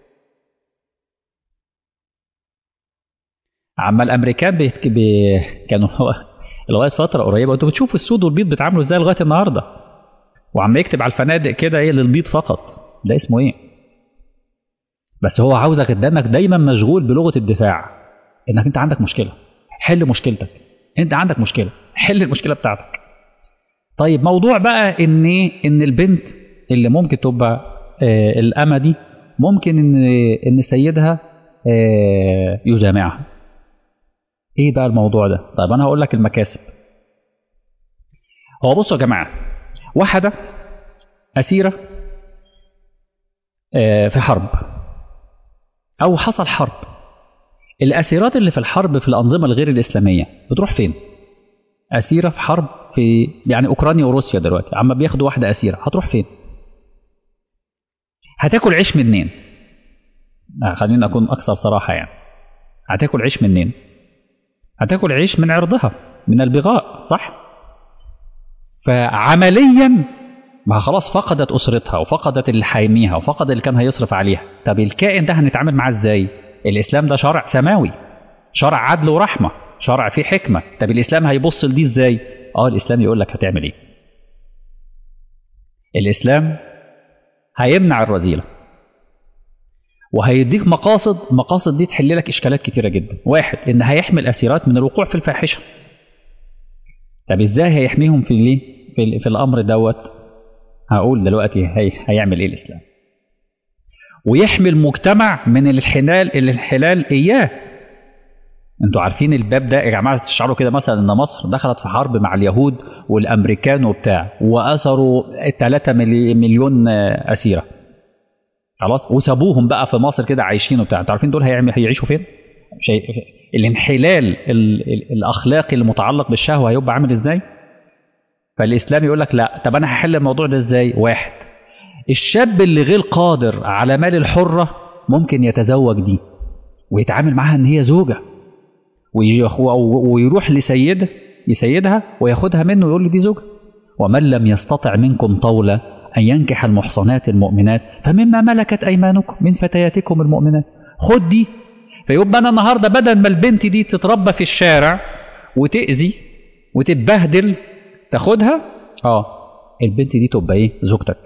عما الامريكان بيتك... بي... كانوا لغايه فتره قريبه انتوا بتشوفوا السود والبيض بيتعاملوا ازاي لغايه النهارده وعم يكتب على الفنادق كده ايه للبيض فقط ده اسمه ايه بس هو عاوزك قدامك دايما مشغول بلغه الدفاع انك انت عندك مشكله حل مشكلتك انت عندك مشكله حل المشكله بتاعتك طيب موضوع بقى ان ان البنت اللي ممكن تبقى آه الامه دي ممكن ان ان سيدها آه يجامعها ايه بقى الموضوع ده طيب انا هقول لك المكاسب هو بصوا يا جماعه واحده اسيره آه في حرب او حصل حرب الاسيرات اللي في الحرب في الانظمه الغير الاسلاميه بتروح فين اسيره في حرب في يعني اوكرانيا وروسيا دلوقتي عم بياخدوا واحده اسيره هتروح فين هتاكل عيش منين آه خلينا اكون اكثر صراحه يعني هتاكل عيش منين هتاكل عيش من عرضها من البغاء صح فعمليا ما خلاص فقدت اسرتها وفقدت اللي حيميها وفقد اللي كان هيصرف عليها طب الكائن ده هنتعامل معاه ازاي الاسلام ده شرع سماوي شرع عدل ورحمه شرع فيه حكمه طب الاسلام هيبص لدي ازاي اه الاسلام يقول لك هتعمل ايه الاسلام هيمنع الرذيله وهيديك مقاصد المقاصد دي تحل لك اشكالات كتيره جدا واحد ان هيحمي الاسيرات من الوقوع في الفاحشه طب ازاي هيحميهم في ليه في, في الامر دوت هقول دلوقتي هي هيعمل ايه الاسلام ويحمي المجتمع من الانحلال الانحلال اياه انتوا عارفين الباب ده يا جماعه تشعروا كده مثلا ان مصر دخلت في حرب مع اليهود والامريكان وبتاع واسروا 3 مليون اسيره خلاص وسابوهم بقى في مصر كده عايشين وبتاع انتوا عارفين دول هيعمل هيعيشوا فين؟ شيء الانحلال ال ال الاخلاقي المتعلق بالشهوه هيبقى عامل ازاي؟ فالاسلام يقول لك لا طب انا هحل الموضوع ده ازاي؟ واحد الشاب اللي غير قادر على مال الحره ممكن يتزوج دي ويتعامل معاها ان هي زوجه ويروح لسيده يسيدها وياخدها منه ويقول له دي زوجه ومن لم يستطع منكم طولا أن ينكح المحصنات المؤمنات فمما ملكت أيمانكم من فتياتكم المؤمنات خد دي فيبقى أنا النهاردة بدل ما البنت دي تتربى في الشارع وتأذي وتتبهدل تاخدها اه البنت دي تبقى ايه زوجتك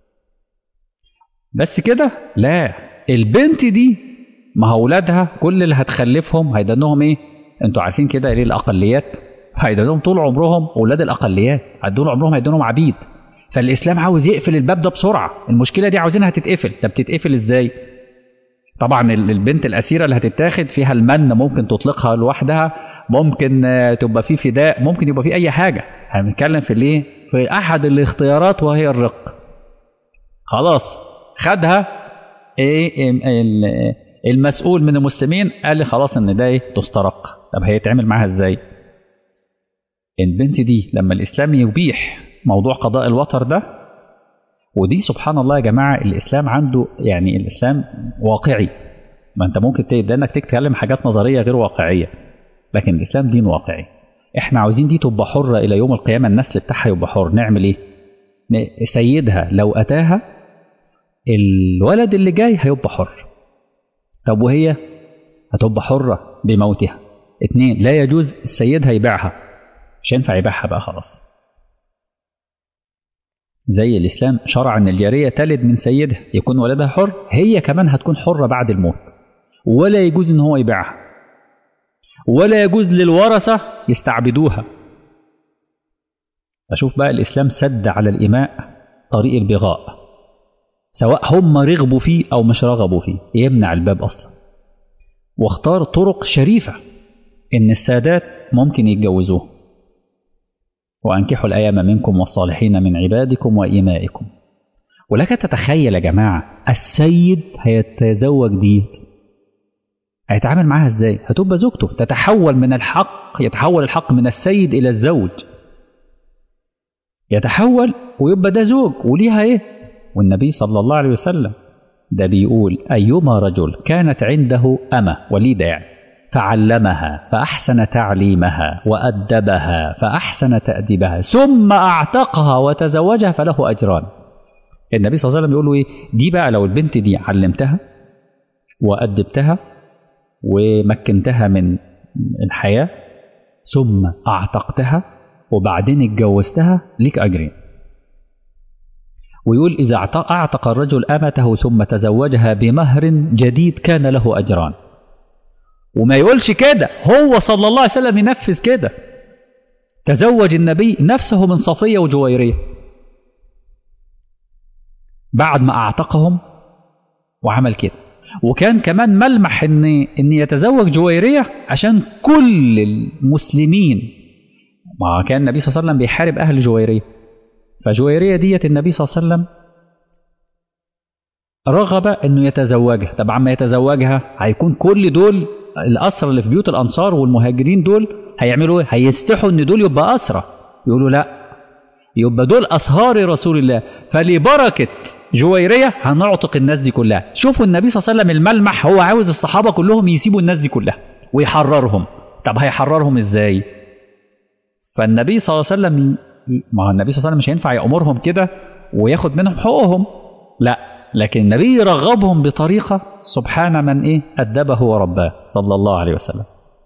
بس كده لا البنت دي ما هو اولادها كل اللي هتخلفهم هيدنهم ايه انتوا عارفين كده ليه الاقليات هيدنهم طول عمرهم اولاد الاقليات هيدون عمرهم هيدونهم عبيد فالاسلام عاوز يقفل الباب ده بسرعه المشكله دي عاوزينها تتقفل طب تتقفل ازاي طبعا البنت الاسيره اللي هتتاخد فيها المن ممكن تطلقها لوحدها ممكن تبقى في فداء ممكن يبقى في اي حاجه هنتكلم في الايه في احد الاختيارات وهي الرق خلاص خدها ايه المسؤول من المسلمين قال لي خلاص ان ده ايه تسترق طب هيتعمل معاها ازاي البنت دي لما الاسلام يبيح موضوع قضاء الوتر ده ودي سبحان الله يا جماعه الاسلام عنده يعني الاسلام واقعي ما انت ممكن تبدا انك تتكلم حاجات نظريه غير واقعيه لكن الاسلام دين واقعي احنا عاوزين دي تبقى حره الى يوم القيامه النسل بتاعها يبقى حر نعمل ايه سيدها لو اتاها الولد اللي جاي هيبقى حر طب وهي هتبقى حره بموتها اتنين لا يجوز السيد هيبيعها مش هينفع يبيعها بقى خلاص زي الإسلام شرع أن الجارية تلد من سيدها يكون ولدها حر هي كمان هتكون حرة بعد الموت ولا يجوز أن هو يبيعها ولا يجوز للورثة يستعبدوها أشوف بقى الإسلام سد على الإماء طريق البغاء سواء هم رغبوا فيه أو مش رغبوا فيه يمنع الباب أصلا واختار طرق شريفة إن السادات ممكن يتجوزوه وأنكحوا الأيام منكم والصالحين من عبادكم وإمائكم ولك تتخيل يا جماعة السيد هيتزوج دي هيتعامل معاها ازاي هتبقى زوجته تتحول من الحق يتحول الحق من السيد إلى الزوج يتحول ويبقى ده زوج وليها ايه والنبي صلى الله عليه وسلم ده بيقول أيما رجل كانت عنده أمة وليدة يعني فعلمها فأحسن تعليمها وأدبها فأحسن تأديبها ثم أعتقها وتزوجها فله أجران النبي صلى الله عليه وسلم يقول له إيه دي بقى لو البنت دي علمتها وأدبتها ومكنتها من الحياة ثم أعتقتها وبعدين اتجوزتها ليك أجرين ويقول إذا أعتق الرجل أمته ثم تزوجها بمهر جديد كان له أجران وما يقولش كده هو صلى الله عليه وسلم ينفذ كده تزوج النبي نفسه من صفية وجويرية بعد ما أعتقهم وعمل كده وكان كمان ملمح ان ان يتزوج جويريه عشان كل المسلمين ما كان النبي صلى الله عليه وسلم بيحارب اهل جويريه فجويريه ديت النبي صلى الله عليه وسلم رغب انه يتزوجها طب عما يتزوجها هيكون كل دول الاسرى اللي في بيوت الانصار والمهاجرين دول هيعملوا ايه؟ هيستحوا ان دول يبقى اسرى يقولوا لا يبقى دول اصهار رسول الله فلبركه جويريه هنعتق الناس دي كلها شوفوا النبي صلى الله عليه وسلم الملمح هو عاوز الصحابه كلهم يسيبوا الناس دي كلها ويحررهم طب هيحررهم ازاي فالنبي صلى الله عليه وسلم ما هو النبي صلى الله عليه وسلم مش هينفع يامرهم كده وياخد منهم حقوقهم لا لكن النبي رغبهم بطريقة سبحان من إيه أدبه ورباه صلى الله عليه وسلم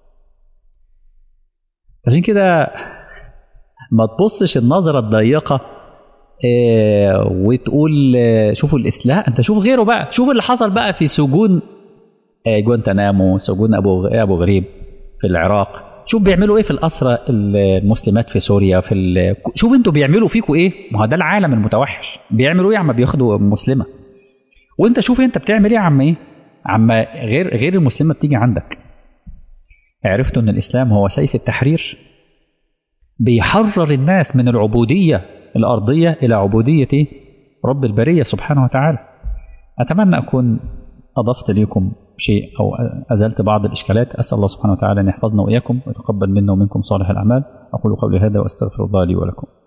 عشان كده ما تبصش النظرة الضيقة إيه وتقول إيه شوفوا الإسلام أنت شوف غيره بقى شوف اللي حصل بقى في سجون إيه جوانتنامو سجون أبو أبو غريب في العراق شوف بيعملوا ايه في الاسرى المسلمات في سوريا في ال... شوف انتوا بيعملوا فيكوا ايه ما هو ده العالم المتوحش بيعملوا ايه عم بياخدوا مسلمه وانت شوف انت بتعمل ايه عم ايه عم غير غير المسلمه بتيجي عندك عرفتوا أن الإسلام هو سيف التحرير بيحرر الناس من العبودية الأرضية إلى عبودية رب البرية سبحانه وتعالى أتمنى أكون أضفت لكم شيء أو أزلت بعض الإشكالات أسأل الله سبحانه وتعالى أن يحفظنا وإياكم ويتقبل منا ومنكم صالح الأعمال أقول قولي هذا وأستغفر الله لي ولكم